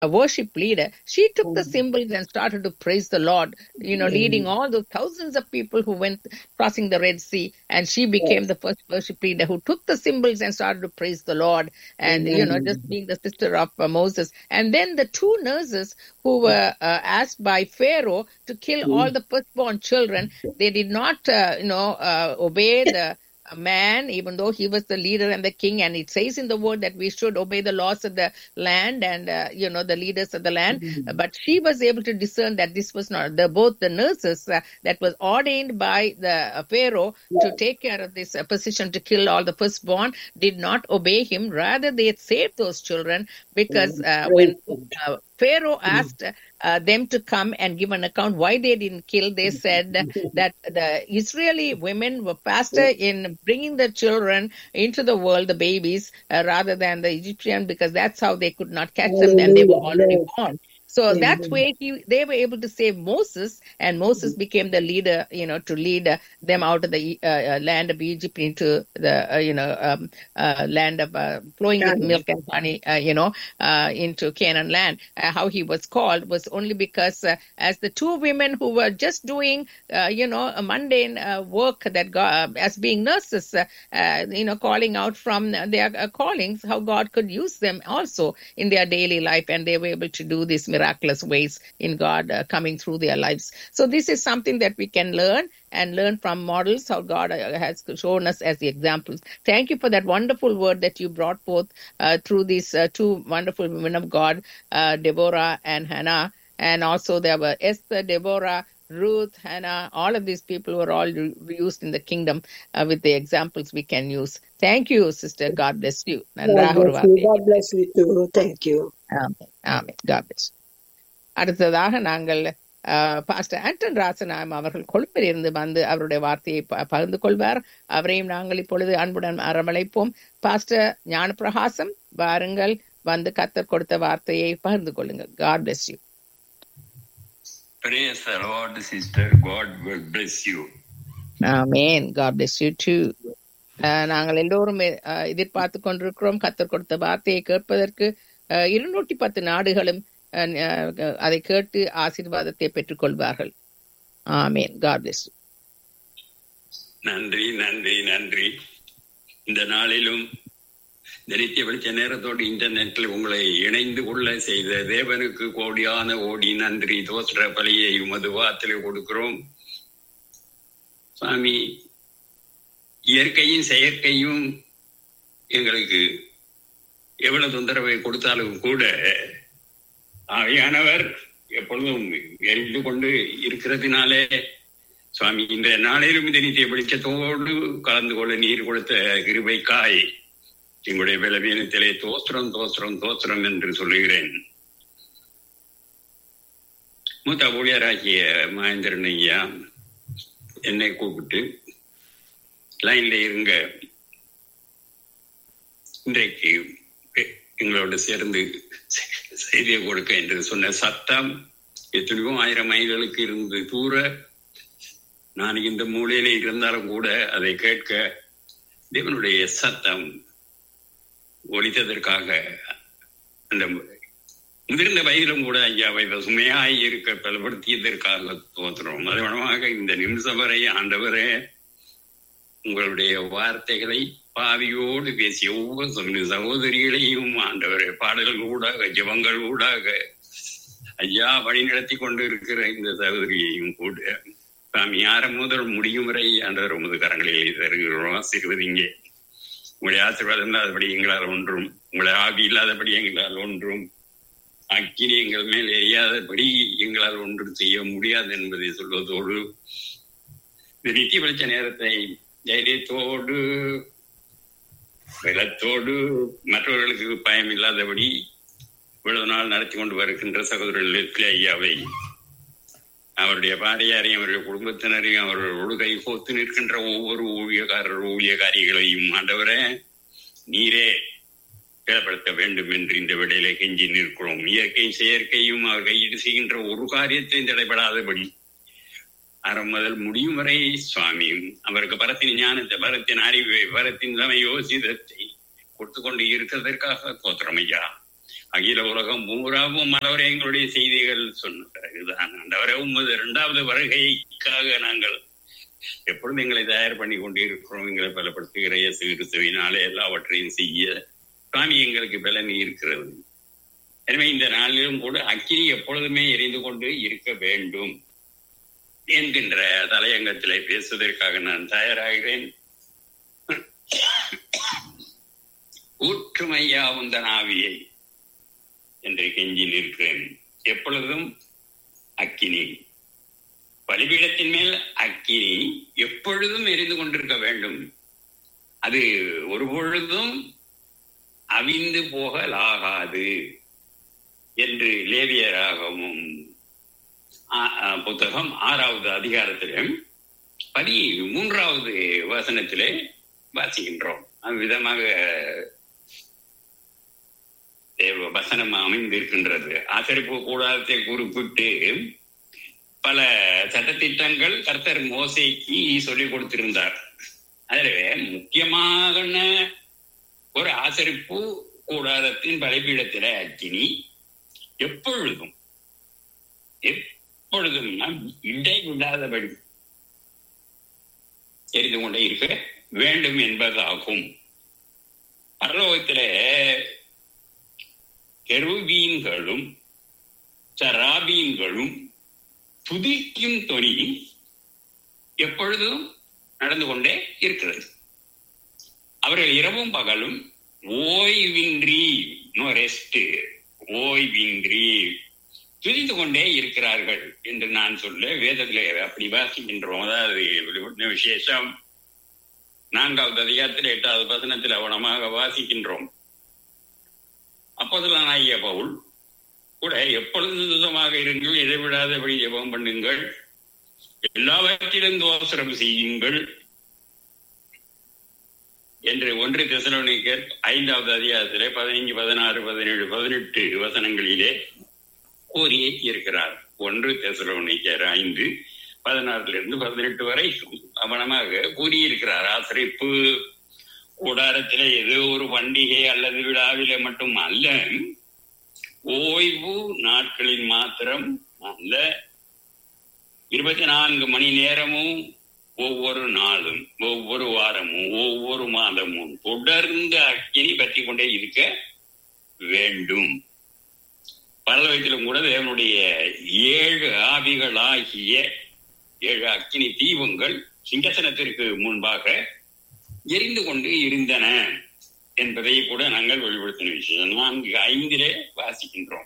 a worship leader, she took the symbols and started to praise the Lord, you know, leading all the thousands of people who went crossing the Red Sea. And she became the first worship leader who took the symbols and started to praise the Lord. And, you know, just being the sister of uh, Moses. And then the two nurses who were uh, asked by Pharaoh to kill all the firstborn children, they did not, uh, you know, uh, obey the a man, even though he was the leader and the king, and it says in the word that we should obey the laws of the land and uh, you know the leaders of the land. But she was able to discern that this was not the both the nurses uh, that was ordained by the uh, Pharaoh to take care of this uh, position to kill all the firstborn did not obey him. Rather, they saved those children because uh, when uh, Pharaoh asked uh, them to come and give an account why they didn't kill. They said that the Israeli women were faster in bringing the children into the world, the babies, uh, rather than the Egyptian, because that's how they could not catch them and they were already born. So that's where he, they were able to save Moses, and Moses became the leader, you know, to lead uh, them out of the uh, uh, land of Egypt into the, uh, you know, um, uh, land of uh, flowing with milk and honey, uh, you know, uh, into Canaan land. Uh, how he was called was only because uh, as the two women who were just doing, uh, you know, a mundane uh, work that God, as being nurses, uh, uh, you know, calling out from their uh, callings, how God could use them also in their daily life, and they were able to do this miraculous ways in God uh, coming through their lives. So this is something that we can learn and learn from models how God uh, has shown us as the examples. Thank you for that wonderful word that you brought forth uh, through these uh, two wonderful women of God, uh, Deborah and Hannah. And also there were Esther, Deborah, Ruth, Hannah, all of these people were all re- used in the kingdom uh, with the examples we can use. Thank you, sister. God bless you. God bless you. God bless you too. Thank you. Amen amen God bless you. அடுத்ததாக நாங்கள் pastor Anton ராசனாம் அவர்கள் கொழும்பில் இருந்து வந்து அவருடைய வார்த்தையை ப- பகிர்ந்து கொள்வார் அவரையும் நாங்கள் இப்பொழுது அன்புடன் அரவணைப்போம் பாஸ்டர் ஞானப்பிரகாசம் வாருங்கள் வந்து கத்தர் கொடுத்த வார்த்தையை பகிர்ந்து கொள்ளுங்கள் God bless you Praise the Lord, sister. God will bless you. Amen God bless you too ah, நாங்கள் எல்லோரும் அஹ், எதிர்பார்த்து கொண்டிருக்கிறோம் கத்தர் கொடுத்த வார்த்தையை கேட்பதற்கு அஹ், இருநூற்றி பத்து நாடுகளும் அஹ், அஹ், அதை கேட்டு ஆசீர்வாதத்தை பெற்றுக் கொள்வார்கள் ஆமேன் God bless you நன்றி நன்றி நன்றி இந்த நாளிலும் இந்த நித்திய வெளிச்ச நேரத்தோடு இன்டர்நெட்டில் உங்களை இணைந்து கொள்ள செய்த தேவனுக்கு கோடியான ஓடி நன்றி தோற்ற பலியை உமது வாத்திலே கொடுக்கிறோம் சுவாமி இயற்கையும் செயற்கையும் எங்களுக்கு எவ்வளவு தொந்தரவை கொடுத்தாலும் கூட ஆவியானவர் எப்பொழுதும் எரிந்து கொண்டு இருக்கிறதுனாலே சுவாமி இன்றைய நாளிலும் இந்த நித்திய வெளிச்சத்தோடு கலந்து கொள்ள நீர் கொடுத்த கிருபைக்காய் எங்களுடைய பலவீனத்திலே தோஸ்திரம் தோஸ்திரம் தோஸ்திரம் என்று சொல்லுகிறேன் மூத்த ஊழியராகிய மகேந்திரன் ஐயா என்னை கூப்பிட்டு லைன்ல இருங்க இன்றைக்கு எ- எங்களோடு சேர்ந்து செ- செய்தியை கொடுக்க என்று சொன்ன சத்தம் எத்தனையோ ஆயிரம் மைல்களுக்கு இருந்து தூர நான் இந்த மூலையிலே இருந்தாலும் கூட அதை கேட்க தேவனுடைய சத்தம் ஒலித்ததற்காக அந்த முதிர்ந்த வயதிலும் கூட ஐயாவை பசுமையாய் இருக்க பலப்படுத்தியதற்காக தோற்றுறோம் அதுவனமாக இந்த நிமிஷம் வரை ஆண்டவரே உங்களுடைய வார்த்தைகளை பாவியோடு பேசிய ஒவ்வொரு சகோதரி- சகோதரிகளையும் ஆண்டவரே பாடல்கள் ஊடாக ஜெபங்கள் ஊடாக ஐயா வழி நடத்தி கொண்டு இருக்கிற இந்த சகோதரியையும் கூட சாமி ஆரம் முதல் முடியும் வரை ஆண்டவர் உமது கரங்களில் தருகிறோம் ஆசீர்வதிங்க உங்களுடைய ஆசீர்வாதம் இல்லாதபடி எங்களால் ஒன்றும் உங்களுடைய ஆவி இல்லாதபடி எங்களால் ஒன்றும் அக்கினி எங்கள் மேல் எரியாதபடி எங்களால் ஒன்றும் செய்ய முடியாது என்பதை சொல்வதோடு இந்த நித்திய வெளிச்ச நேரத்தை தைரியத்தோடு பலத்தோடு மற்றவர்களுக்கு பயம் இல்லாதபடி இவ்வளவு நாள் நடத்தி கொண்டு வருகின்ற சகோதரர்களுக்கு ஐயாவை அவருடைய பாரியாரையும் அவருடைய குடும்பத்தினரையும் அவர்களோடு கை கோத்து நிற்கின்ற ஒவ்வொரு ஊழியக்காரர் ஊழியக்காரிகளையும் ஆண்டவரே நீரே பலப்படுத்த வேண்டும் என்று இந்த விடையில கெஞ்சி நிற்கிறோம் இயற்கை செயற்கையும் அவர் கையீடு செய்கின்ற ஒரு காரியத்தை தடைபடாதபடி அறம் முதல் முடியும் வரை சுவாமியும் அவருக்கு பரத்தின் ஞானத்தை பரத்தின் அறிவை பரத்தின் சம யோசிதத்தை கொடுத்து கொண்டு இருக்கிறதற்காக தோத்திரம் ஐயா அகில உலகம் பூராவும் மனவரை எங்களுடைய செய்திகள் சொன்ன பிறகுதான் ஆண்டவரே உமது இரண்டாவது வருகைக்காக நாங்கள் எப்பொழுதும் எங்களை தயார் பண்ணி கொண்டிருக்கிறோம் எங்களை பலப்படுத்துகிற இயேசு கிறிஸ்துவினாலே எல்லாவற்றையும் செய்ய சுவாமி எங்களுக்கு பலன் இருக்கிறது எனவே இந்த நாளிலும் கூட அக்கினி எப்பொழுதுமே எரிந்து கொண்டு இருக்க வேண்டும் என்கின்ற தலையங்கத்திலே பேசுவதற்காக நான் தயாராகிறேன் ஊற்றுமையா உந்தன் ஆவியை என்று கெஞ்சி நிற்கிறேன் எப்பொழுதும் அக்கினி பலிபீடத்தின் மேல் அக்கினி எப்பொழுதும் எரிந்து கொண்டிருக்க வேண்டும் அது ஒரு பொழுதும் அவிந்து போகலாகாது என்று லேவியராகவும் புத்தகம் ஆறாவது அதிகாரத்திலே பதி மூன்றாவது வசனத்திலே வாசிக்கின்றோம் விதமாக வசனம் அமைந்திருக்கின்றது ஆசரிப்பு கூடாரத்தை குறிப்பிட்டு பல சட்டத்திட்டங்கள் கர்த்தர் மோசைக்கு சொல்லிக் கொடுத்திருந்தார் அதில் முக்கியமாக ஒரு ஆசரிப்பு கூடாரத்தின் பலிபீடத்தில அக்கினி எப்பொழுதும் எப்பொழுதும் இடைவிடாதபடி எரிந்து கொண்டே இருக்க வேண்டும் என்பதாகும் பரலோகத்திலே கெருபீன்களும் சராபீன்களும் துதிக்கும் தொனி எப்பொழுதும் நடந்து கொண்டே இருக்கிறது அவர்கள் இரவும் பகலும் ஓய்வின்றி நோ ரெஸ்ட் ஓய்வின்றி துதித்து கொண்டே இருக்கிறார்கள் என்று நான் சொல்ல வேதத்திலே அப்படி வாசிக்கின்றோம் அதாவது விசேஷம் நான்காவது அதிகாரத்தில் எட்டாவது வசனத்தில் அவனமாக வாசிக்கின்றோம் அப்போதெல்லாம் ஐயா பவுல் கூட எப்பொழுது சுத்தமாக இருங்கள் இடைவிடாதபடி ஜெபம் பண்ணுங்கள் எல்லாவற்றிலும் தோசரம் செய்யுங்கள் என்று ஒன்று தெசலோனிக்கர் ஐந்தாவது அதிகாரத்திலே பதினைஞ்சு பதினாறு பதினேழு பதினெட்டு வசனங்களிலே கூறி இருக்கிறார் ஒன்று தெசலோனிக்கர் ஐந்து பதினாறிலிருந்து பதினெட்டு வரை கவனமாக கூறியிருக்கிறார் ஆசிரிப்பு கூடாரத்திலே ஏதோ ஒரு பண்டிகை அல்லது விழாவிலே மட்டும் அல்ல ஓய்வு நாட்களில் மாத்திரம் அல்ல இருபத்தி நான்கு மணி நேரமும் ஒவ்வொரு நாளும் ஒவ்வொரு வாரமும் ஒவ்வொரு மாதமும் தொடர்ந்து அக்கினி பற்றி கொண்டே இருக்க வேண்டும் பரலோகத்திலும் கூட தேவனுடைய ஏழு ஆவிகளாகிய ஏழு அக்கினி தீபங்கள் சிங்கசனத்திற்கு முன்பாக எரிந்து கொண்டு இருந்தன என்பதை கூட நாங்கள் வெளிப்படுத்தின விஷயம் நான்கு ஐந்திலே வாசிக்கின்றோம்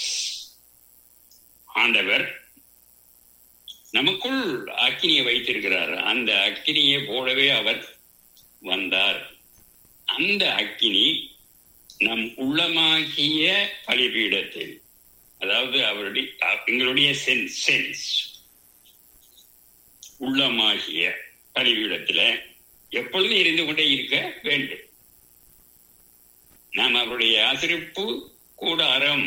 ஆண்டவர் நமக்குள் அக்கினியை வைத்திருக்கிறார் அந்த அக்கினியை போலவே அவர் வந்தார் அந்த அக்கினி நம் உள்ளமாகிய பலிபீடத்தில் அதாவது அவருடைய எங்களுடைய சென்ஸ் சென்ஸ் உள்ளமாகிய பலிபீடத்துல எப்பொழுதும் இருந்து கொண்டே இருக்க வேண்டும் நாம் அவருடைய ஆசிரிப்பு கூடாரம்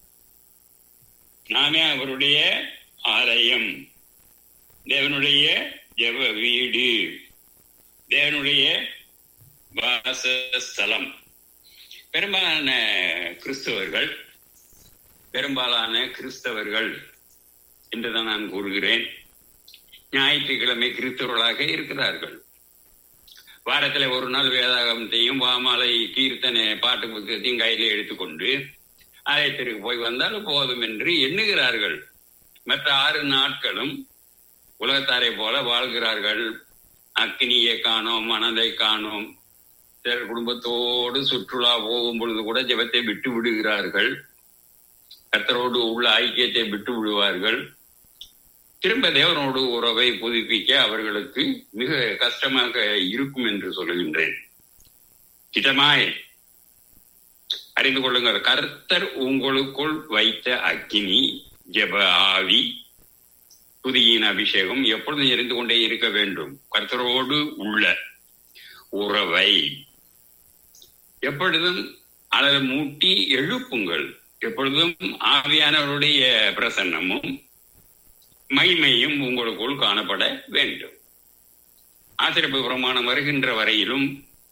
நாமே அவருடைய ஆலயம் தேவனுடைய ஜெப வீடு தேவனுடைய வாசஸ்தலம் பெரும்பாலான கிறிஸ்தவர்கள் பெரும்பாலான கிறிஸ்தவர்கள் என்றுதான் நான் கூறுகிறேன் ஞாயிற்றுக்கிழமை கிறிஸ்தவர்களாக இருக்கிறார்கள் வாரத்துல ஒரு நாள் வேதாகமத்தையும் வாமாலை கீர்த்தனை பாட்டு புத்தகத்தையும் கையில எடுத்துக்கொண்டு ஆலயத்திற்கு போய் வந்தால் போதும் என்று எண்ணுகிறார்கள் மற்ற ஆறு நாட்களும் உலகத்தாரை போல வாழ்கிறார்கள் அக்னியை காணோம் மனதை காணோம் சிலர் குடும்பத்தோடு சுற்றுலா போகும் பொழுது கூட ஜெபத்தை விட்டு விடுகிறார்கள் கர்த்தரோடு உள்ள ஐக்கியத்தை விட்டு விடுவார்கள் திரும்ப தேவனோடு உறவை புதுப்பிக்க அவர்களுக்கு மிக கஷ்டமாக இருக்கும் என்று சொல்லுகின்றேன் திட்டமாய் அறிந்து கொள்ளுங்கள் கர்த்தர் உங்களுக்குள் வைத்த அக்கினி ஜெப ஆவி புதியின் அபிஷேகம் எப்பொழுதும் எரிந்து கொண்டே இருக்க வேண்டும் கர்த்தரோடு உள்ள உறவை எப்பொழுதும் அழல் மூட்டி எழுப்புங்கள் எப்பொழுதும் ஆவியானவருடைய பிரசன்னமும் மைமையும் உங்களுக்குள் காணப்பட வேண்டும் ஆசிரியப்பு பிரமாணம் வருகின்ற வரையிலும்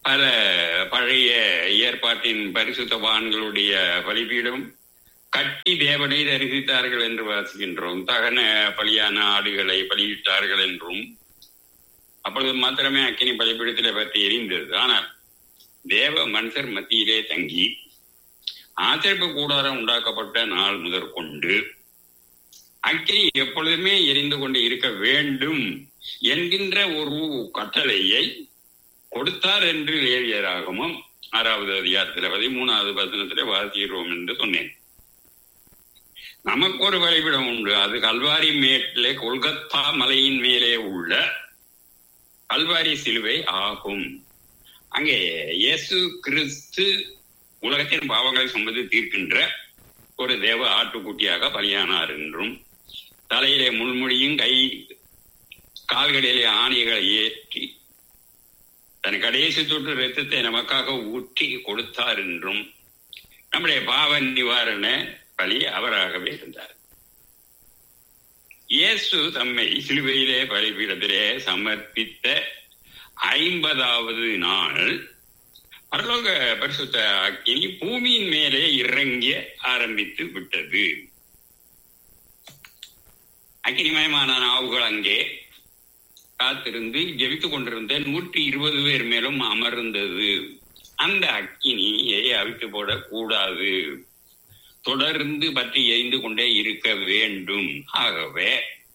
பல பழைய ஏற்பாட்டின் பரிசுத்தவான்களுடைய பலிபீடம் கட்டி தேவனை தரிசித்தார்கள் என்று வாசிக்கின்றோம் தகன பலியான ஆடுகளை பலியிட்டார்கள் என்றும் அப்பொழுது மாத்திரமே அக்கினி பலிபீடத்திலே பற்றி எரிந்தது ஆனால் தேவ மனுஷர் மத்தியிலே தங்கி ஆச்சரிப்பு கூடாரம் உண்டாக்கப்பட்ட நாள் முதற்கொண்டு அக்கினி எப்பொழுதுமே எரிந்து கொண்டு இருக்க வேண்டும் என்கின்ற ஒரு கட்டளையை கொடுத்தார் என்று லேவியராகமும் ஆறாவது அதிகாரத்தில் பதிமூணாவது வசனத்திலே வாசிக்கிறோம் என்று சொன்னேன் நமக்கு ஒரு வழிபிடம் உண்டு அது கல்வாரி மேட்டிலே கொல்கத்தா மலையின் மேலே உள்ள கல்வாரி சிலுவை ஆகும் அங்கே இயேசு கிறிஸ்து உலகத்தின் பாவங்களை சுமந்து தீர்க்கின்ற ஒரு தேவ ஆட்டுக்குட்டியாக பலியானார் என்றும் தலையிலே முள்மொழியும் கை கால்களிலே ஆணிகளை ஏற்றி தன் கடைசி தொட்டு ரத்தத்தை நமக்காக ஊற்றி கொடுத்தார் என்றும் நம்முடைய பாவ நிவாரண பலி அவராகவே இருந்தார் இயேசு தம்மை சிலுவையிலே பலிபீடத்திலே சமர்ப்பித்த ஐம்பதாவது நாள் பரலோக பரிசுத்த அக்கினி பூமியின் மேலே இறங்கிய ஆரம்பித்து விட்டது அக்கினிமயமான நாவுகள் அங்கே காத்திருந்து ஜெபித்துக் கொண்டிருந்த நூற்றி இருபது பேர் மேலும் அமர்ந்தது அந்த அக்கினியை அவித்து போடக்கூடாது தொடர்ந்து பற்றி எரிந்து கொண்டே இருக்க வேண்டும் ஆகவே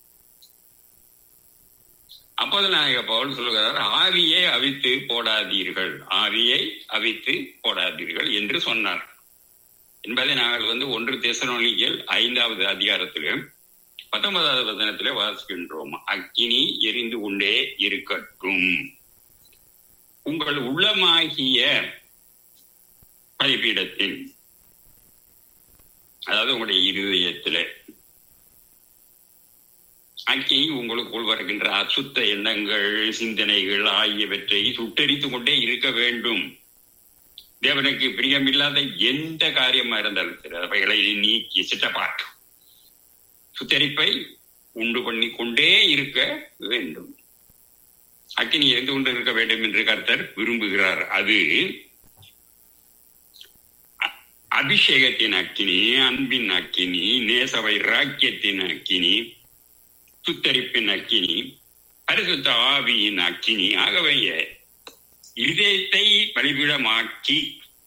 அப்போது நாயக பவுல் சொல்லுகிறார் ஆவியை அவித்து போடாதீர்கள் ஆவியை அவித்து போடாதீர்கள் என்று சொன்னார் என்பதை நாங்கள் வந்து ஒன்று தேசனொழிகள் ஐந்தாவது அதிகாரத்திலும் பத்தொன்பதாவது வசனத்திலே வாசிக்கின்றோம் அக்கினி எரிந்து கொண்டே இருக்கட்டும் உங்கள் உள்ளமாகிய பலிபீடத்தில் அதாவது உங்களுடைய இருதயத்திலே அக்கினி உங்களுக்குள் வருகின்ற அசுத்த எண்ணங்கள் சிந்தனைகள் ஆகியவற்றை சுட்டரித்துக் கொண்டே இருக்க வேண்டும் தேவனுக்கு பிரியமில்லாத எந்த காரியமா இருந்தாலும் சரி அவைகளை நீக்கி சிட்டப்பாட்டு சுத்தரிப்பை உண்டு பண்ணி கொண்டே இருக்க வேண்டும் அக்கினி எரிந்து கொண்டு இருக்க வேண்டும் என்று கர்த்தர் விரும்புகிறார் அது அபிஷேகத்தின் அக்கினி அன்பின் அக்கினி நேசவை ராக்கியத்தின் அக்கினி சுத்தரிப்பின் அக்கினி பரிசுத்த ஆவியின் அக்கினி ஆகவே இதயத்தை பலிபிடமாக்கி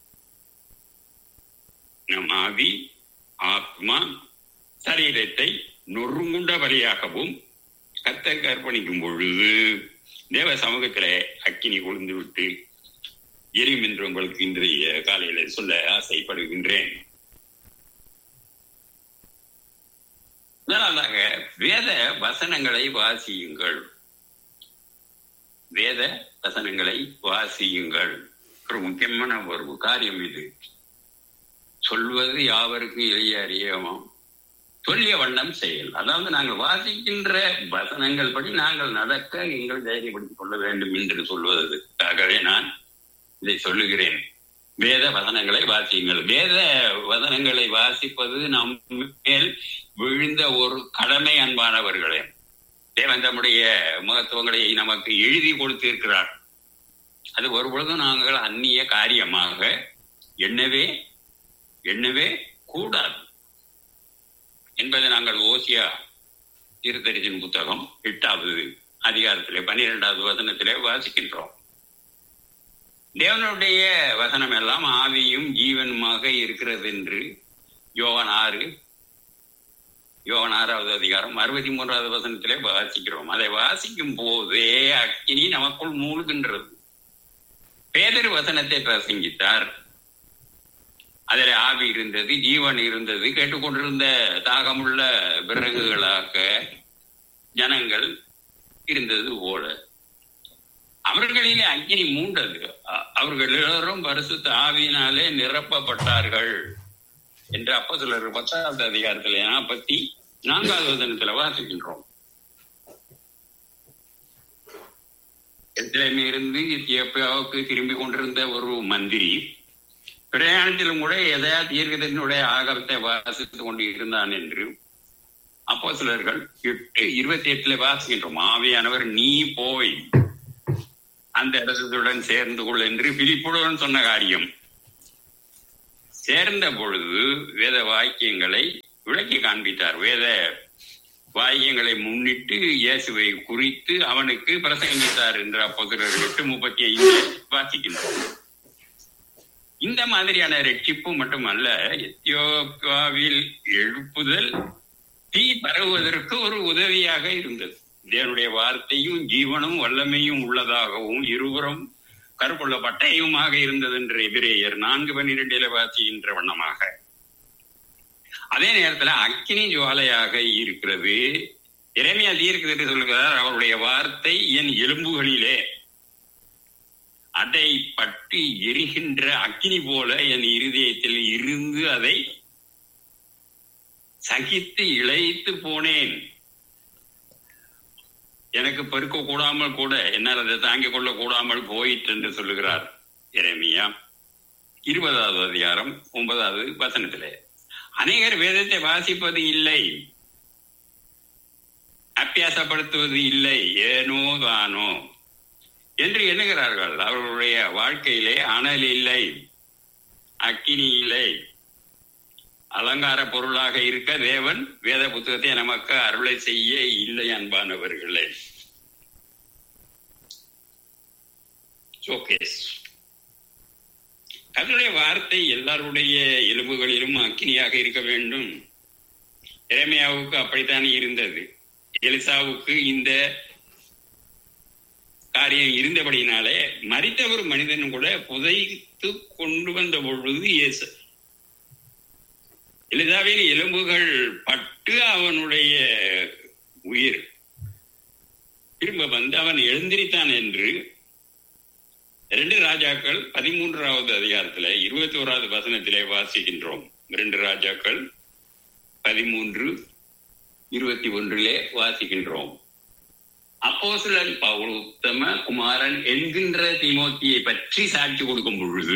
நம் ஆவி ஆத்மா சரீரத்தை நொறுங்குண்ட பலியாகவும் கத்தருக்கு அர்ப்பணிக்கும் பொழுது தேவ சமூகத்திலே அக்கினி கொழுந்து விட்டு எரியும் என்று உங்களுக்கு இன்றைய காலையில சொல்ல ஆசைப்படுகின்றேன் முதலாவதாக வேத வசனங்களை வாசியுங்கள் வேத வசனங்களை வாசியுங்கள் ஒரு முக்கியமான ஒரு காரியம் இது சொல்வது யாவருக்கும் எளிய அறியமோ சொல்லிய வண்ணம் செயல் அதாவது நாங்கள் வாசிக்கின்ற வசனங்கள் படி நாங்கள் நடக்க எங்கள் தைரியப்படுத்திக் கொள்ள வேண்டும் என்று சொல்வதற்காகவே நான் இதை சொல்லுகிறேன் வேத வசனங்களை வாசியுங்கள் வேத வசனங்களை வாசிப்பது நம் மேல் விழுந்த ஒரு கடமை அன்பானவர்களே தேவன் தம்முடைய மகத்துவங்களை நமக்கு எழுதி கொடுத்திருக்கிறார் அது ஒருபொழுதும் நாங்கள் அந்நிய காரியமாக எண்ணவே எண்ணவே கூடாது என்பதை நாங்கள் ஓசியா திருத்தரிசின் புத்தகம் எட்டாவது அதிகாரத்திலே பன்னிரெண்டாவது வசனத்திலே வாசிக்கின்றோம் தேவனுடைய வசனம் எல்லாம் ஆவியும் ஜீவனுமாக இருக்கிறது என்று யோகன் ஆறு யோகன் ஆறாவது அதிகாரம் அறுபத்தி மூன்றாவது வசனத்திலே வாசிக்கிறோம் அதை வாசிக்கும் போதே அக்கினி நமக்குள் மூழ்கின்றது பேதர் வசனத்தை பிரசங்கித்தார் அதில் ஆவி இருந்தது ஜீவன் இருந்தது கேட்டுக்கொண்டிருந்த தாகமுள்ள விறகுகளாக ஜனங்கள் இருந்தது போல அவர்களிலே அக்கினி மூண்டது அவர்கள் எல்லோரும் பரிசுத்த ஆவியினாலே நிரப்பப்பட்டார்கள் என்று அப்ப சிலர் பத்தாவது அதிகாரத்தில் நாற்பத்தி நான்காவது வசனத்துல வாசிக்கின்றோம் இருந்து எத்தியோப்பியாவுக்கு திரும்பி கொண்டிருந்த ஒரு மந்திரி பிரயாணத்திலும் கூட எதையா தீர்க்கதனுடைய ஆகத்தை வாசித்துக் கொண்டு இருந்தான் என்று அப்போ சிலர்கள் எட்டு இருபத்தி எட்டுல வாசிக்கின்றோம் ஆவியானவர் நீ போய் அந்த அரசுடன் சேர்ந்து கொள் என்று பிலிப்புடன் சொன்ன காரியம் சேர்ந்த பொழுது வேத வாக்கியங்களை விளக்கி காண்பித்தார் வேத வாக்கியங்களை முன்னிட்டு இயேசுவை குறித்து அவனுக்கு பிரசங்கித்தார் என்ற அப்போதரர் எட்டு முப்பத்தி ஐந்து வாசிக்கின்றோம் இந்த மாதிரியான ரட்சிப்பு மட்டுமல்ல எத்தியோப்பியாவில் எழுப்புதல் தீ பரவுவதற்கு ஒரு உதவியாக இருந்தது தேவனுடைய வார்த்தையும் ஜீவனும் வல்லமையும் உள்ளதாகவும் இருவரும் கருப்புள்ள பட்டயமுமாக இருந்தது என்று எபிரேயர் நான்கு பன்னிரெண்டில வாசிக்கின்ற வண்ணமாக அதே நேரத்துல அக்கினி ஜுவாலையாக இருக்கிறது இறைமையா தீர்க்கிறது சொல்கிறார் அவருடைய வார்த்தை என் எலும்புகளிலே அதை பற்றி எரிகின்ற அக்கினி போல என் இருதயத்தில் இருந்து அதை சகித்து இழைத்து போனேன் எனக்கு பெருக்க கூடாமல் கூட என்னால் அதை தாங்கிக் கொள்ள கூடாமல் போயிற்று என்று சொல்லுகிறார் இறைமையா இருபதாவது அதிகாரம் ஒன்பதாவது வசனத்திலே அநேகர் வேதத்தை வாசிப்பது இல்லை அப்பியாசப்படுத்துவது இல்லை ஏனோ தானோ என்று எண்ணுகிறார்கள் அவர்களுடைய வாழ்க்கையிலே அனல் இல்லை அக்கினி இல்லை அலங்கார பொருளாக இருக்க தேவன் வேத புத்தகத்தை நமக்கு அருளை செய்ய இல்லை அன்பானவர்களே ஷோகேஸ் கர்த்தருடைய வார்த்தை எல்லாருடைய எலும்புகளிலும் அக்கினியாக இருக்க வேண்டும் இறைமையாவுக்கு அப்படித்தானே இருந்தது எலிசாவுக்கு இந்த காரியம் இருந்தபடினாலே மறித்த ஒரு மனிதன் கூட புதைத்து கொண்டு வந்த பொழுது இயேசு எலிசாவின் எலும்புகள் பட்டு அவனுடைய உயிர் திரும்ப வந்து அவன் எழுந்திரித்தான் என்று இரண்டு ராஜாக்கள் பதிமூன்றாவது அதிகாரத்துல இருபத்தி ஓராவது வசனத்திலே வாசிக்கின்றோம் இரண்டு ராஜாக்கள் பதிமூன்று இருபத்தி ஒன்றிலே வாசிக்கின்றோம் அப்போசிலன் பவுல் உத்தம குமாரன் என்கின்ற திமோத்தியை பற்றி சாட்சி கொடுக்கும் பொழுது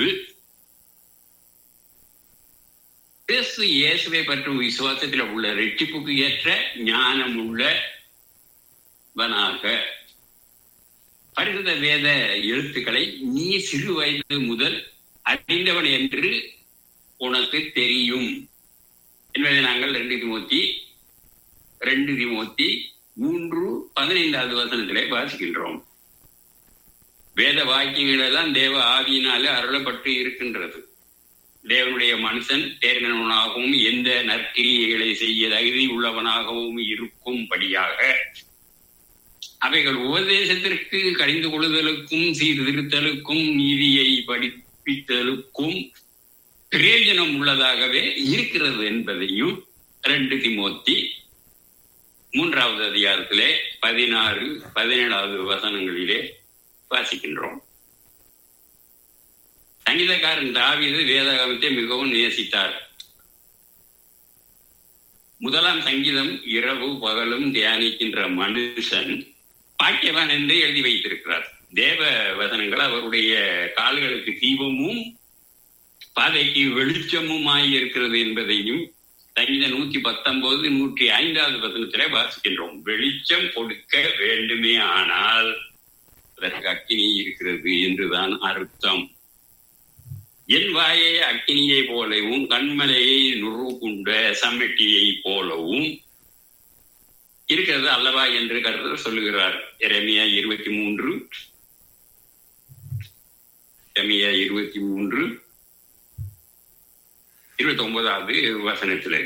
கிறிஸ்து இயேசுவை பற்றும் விசுவாசத்தில் உள்ள ரெட்டிப்புக்கு ஏற்ற ஞானம் உள்ளவனாக பரிசுத்த வேத எழுத்துக்களை நீ சிறு வயது முதல் அறிந்தவன் என்று உனக்கு தெரியும் என்பதை நாங்கள் ரெண்டு திமோத்தி ரெண்டு திமோத்தி மூன்று பதினைந்தாவது வசனத்திலே வாசிக்கின்றோம் வேத வாக்கியங்கள் எல்லாம் தேவ ஆவியினாலே அருளப்பட்டு இருக்கின்றது தேவனுடைய மனுஷன் தேர்ந்தவனாகவும் எந்த நற்கிரியைகளை செய்ய தகுதி உள்ளவனாகவும் இருக்கும்படியாக அவைகள் உபதேசத்திற்கு கழிந்து கொள்ளுதலுக்கும் சீர்திருத்தலுக்கும் நீதியை படிப்பித்தலுக்கும் பிரயோஜனம் உள்ளதாகவே இருக்கிறது என்பதையும் ரெண்டு திமோத்தி மூன்றாவது அதிகாரத்திலே பதினாறு பதினேழாவது வசனங்களிலே வாசிக்கின்றோம் சங்கீதக்காரன் தாவீது வேதாகமத்தை மிகவும் நேசித்தார் முதலாம் சங்கீதம் இரவு பகலும் தியானிக்கின்ற மனுஷன் பாக்கியவான் என்று எழுதி வைத்திருக்கிறார் தேவ வசனங்கள் அவருடைய கால்களுக்கு தீபமும் பாதைக்கு வெளிச்சமுமாய் இருக்கிறது என்பதையும் சங்கீத நூத்தி பத்தொன்பது நூற்றி ஐந்தாவது வசனத்திலே வாசிக்கின்றோம் வெளிச்சம் கொடுக்க வேண்டுமே ஆனால் அதற்கு அக்கினி இருக்கிறது என்றுதான் அர்த்தம் என் வாயை அக்கினியை போலவும் கண்மலையை நுறுகுண்ட சம்மட்டியை போலவும் இருக்கிறது அல்லவா என்று கருத்து சொல்லுகிறார் எரமியா இருபத்தி மூன்று எரமியா இருபத்தி மூன்று இருபத்தி ஒன்பதாவது வசனத்திலே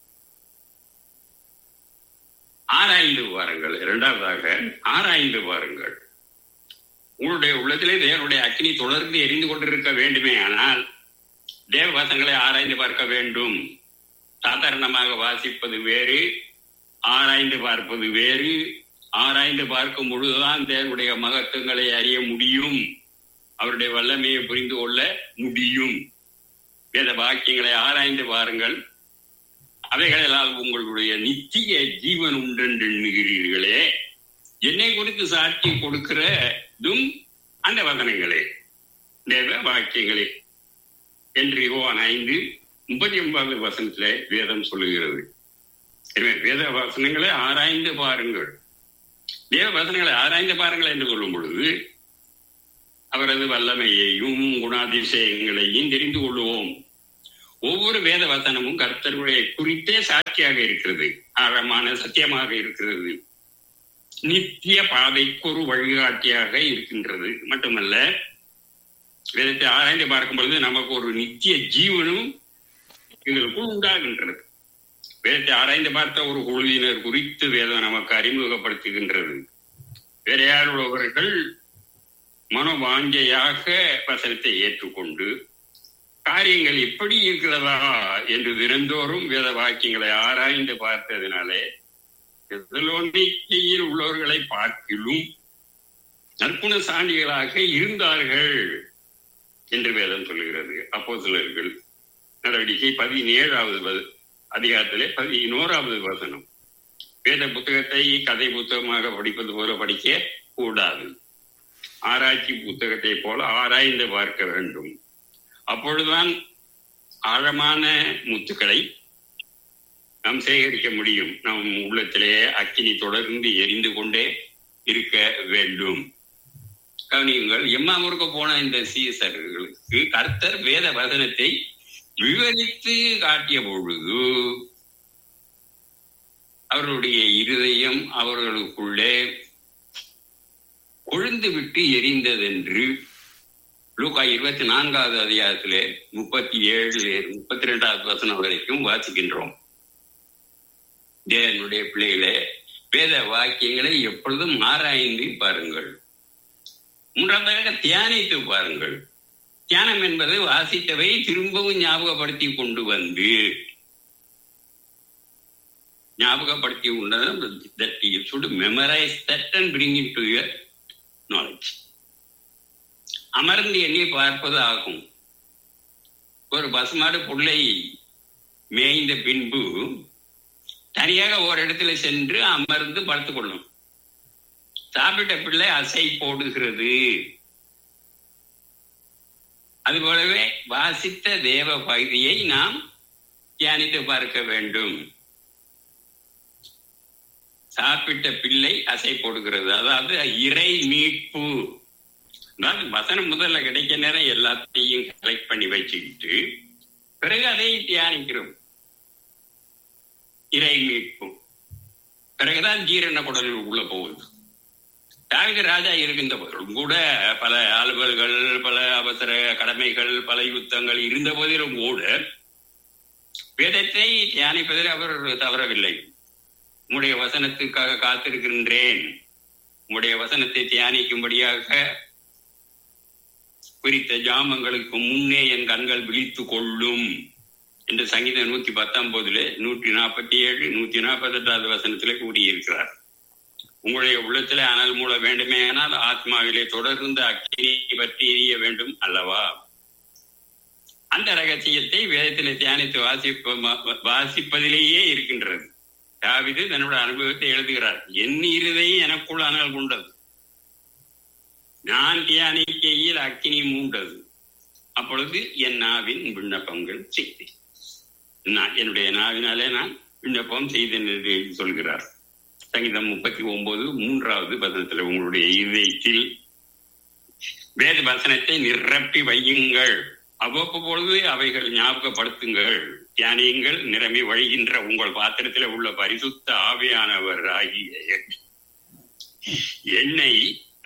ஆராய்ந்து வாருங்கள் இரண்டாவதாக ஆராய்ந்து வாருங்கள் உங்களுடைய உள்ளத்திலே தேவனுடைய அக்னி தொடர்ந்து எரிந்து கொண்டிருக்க வேண்டுமே ஆனால் தேவ வசங்களை ஆராய்ந்து பார்க்க வேண்டும் சாதாரணமாக வாசிப்பது வேறு ஆராய்ந்து பார்ப்பது வேறு ஆராய்ந்து பார்க்கும் பொழுதுதான் தேவனுடைய மகத்துவங்களை அறிய முடியும் அவருடைய வல்லமையை புரிந்து கொள்ள முடியும் வேத வாக்கியங்களை ஆராய்ந்து பாருங்கள் அவைகளெல்லாம் உங்களுடைய நித்திய ஜீவன் உண்டென்று எண்ணுகிறீர்களே என்னை குறித்து சாட்சி கொடுக்கிறதும் அந்த வசனங்களே தேவ வாக்கியங்களே என்று யோவான் ஐந்து முப்பத்தி ஒன்பதாவது வசனத்திலே வேதம் சொல்லுகிறது எனவே வேத வசனங்களை ஆராய்ந்து பாருங்கள் தேவ வசனங்களை ஆராய்ந்து பாருங்கள் என்று சொல்லும் பொழுது அவரது வல்லமையையும் குணாதிசயங்களையும் தெரிந்து கொள்வோம் ஒவ்வொரு வேத வசனமும் கர்த்தருடைய குறித்தே சாட்சியாக இருக்கிறது ஆழமான சத்தியமாக இருக்கிறது நித்திய பாதைக்கு ஒரு வழிகாட்டியாக இருக்கின்றது மட்டுமல்ல வேதத்தை ஆராய்ந்து பார்க்கும் பொழுது நமக்கு ஒரு நித்திய ஜீவனும் எங்களுக்குள் உண்டாகின்றது வேதத்தை ஆராய்ந்து பார்த்த ஒரு குழுவினர் குறித்து வேதம் நமக்கு அறிமுகப்படுத்துகின்றது வேறையாளுள்ளவர்கள் மனோவாஞ்சையாக வசனத்தை ஏற்றுக்கொண்டு காரியங்கள் எப்படி இருக்கிறதா என்று தினந்தோறும் வேத வாக்கியங்களை ஆராய்ந்து பார்த்ததினாலே தெசலோனிக்கையில் உள்ளவர்களை பார்க்கிலும் நற்குண சாண்டிகளாக இருந்தார்கள் என்று வேதம் சொல்லுகிறது அப்போ சிலர்கள் நடவடிக்கை பதினேழாவது வ- அதிகாரத்திலே பதினோராவது வசனம் வேத புத்தகத்தை கதை புத்தகமாக படிப்பது போல படிக்க கூடாது ஆராய்ச்சி புத்தகத்தை போல ஆராய்ந்து பார்க்க வேண்டும் அப்பொழுதுதான் ஆழமான முத்துக்களை நாம் சேகரிக்க முடியும் நம் உள்ளத்திலே அக்கினி தொடர்ந்து எரிந்து கொண்டே இருக்க வேண்டும் கவனியுங்கள் எம்மாவூருக்கு போன இந்த சீசர்களுக்கு கர்த்தர் வேத வசனத்தை விவரித்து காட்டிய பொழுது அவர்களுடைய இருதயம் அவர்களுக்குள்ளே கொழுந்து விட்டு எரிந்ததென்று லூக்கா இருபத்தி நான்காவது அதிகாரத்திலே முப்பத்தி ஏழு முப்பத்தி ரெண்டாவது வசனம் வரைக்கும் வாசிக்கின்றோம் தேவனுடைய பிள்ளைகளே வேத வாக்கியங்களை எப்பொழுதும் ஆராய்ந்து பாருங்கள் மூன்றாவதாக தியானித்து பாருங்கள் தியானம் என்பது வாசித்தவை திரும்பவும் ஞாபகப்படுத்தி கொண்டு வந்து ஞாபகப்படுத்தி கொண்டது that you should memorize that and bring it to your knowledge அமர்ந்து எண்ணி பார்ப்பது ஆகும் ஒரு பசுமாடு புல்லை மேய்ந்த பின்பு தனியாக ஒரு இடத்துல சென்று அமர்ந்து படுத்துக் கொள்ளும் சாப்பிட்ட பிள்ளை அசை போடுகிறது அதுபோலவே வாசித்த தேவ பகுதியை நாம் தியானித்து பார்க்க வேண்டும் சாப்பிட்ட பிள்ளை அசை போடுகிறது அதாவது இறை மீட்பு அதாவது வசனம் முதல்ல கிடைக்க நேரம் எல்லாத்தையும் கலெக்ட் பண்ணி வச்சுக்கிட்டு பிறகு அதை தியானிக்கிறோம் இறை மீட்பு பிறகுதான் ஜீரண குடல் உள்ள போகுது தாவித ராஜா இருக்கின்ற போதிலும் கூட பல அலுவல்கள் பல அவசர கடமைகள் பல யுத்தங்கள் இருந்த போதிலும் கூட வேதத்தை தியானிப்பதில் அவர் தவறவில்லை உம்முடைய வசனத்துக்காக காத்திருக்கின்றேன் உம்முடைய வசனத்தை தியானிக்கும்படியாக குறித்த ஜாமங்களுக்கு முன்னே என் கண்கள் விழித்து கொள்ளும் என்று சங்கீதம் நூத்தி பத்தொன்பதுல நூற்றி நாற்பத்தி ஏழு நூத்தி நாற்பத்தி எட்டாவது வசனத்திலே கூறியிருக்கிறார் உங்களுடைய உள்ளத்திலே அனல் மூல வேண்டுமே ஆனால் ஆத்மாவிலே தொடர்ந்து அக்கினி பற்றி எரிய வேண்டும் அல்லவா அந்த ரகசியத்தை வேதத்திலே தியானித்து வாசிப்ப வாசிப்பதிலேயே இருக்கின்றது தாவிது தன்னுடைய அனுபவத்தை எழுதுகிறார் என் இருதையும் எனக்குள் அனல் கொண்டது நான் தியானிக்கையில் அக்கினி மூண்டது அப்பொழுது என் நாவின் விண்ணப்பங்கள் செய்தேன் நான் என்னுடைய நாவினாலே நான் விண்ணப்பம் செய்தேன் என்று சொல்கிறார் சங்கீதம் முப்பத்தி ஒன்பது மூன்றாவது வசனத்தில் உங்களுடைய இதயத்தில் வேத வசனத்தை நிரப்பி வையுங்கள் அவ்வப்பொழுது அவைகள் ஞாபகப்படுத்துங்கள் தியானியுங்கள் நிரம்பி வழிகின்ற உங்கள் பாத்திரத்தில் உள்ள பரிசுத்த ஆவியானவர் ஆகிய என்னை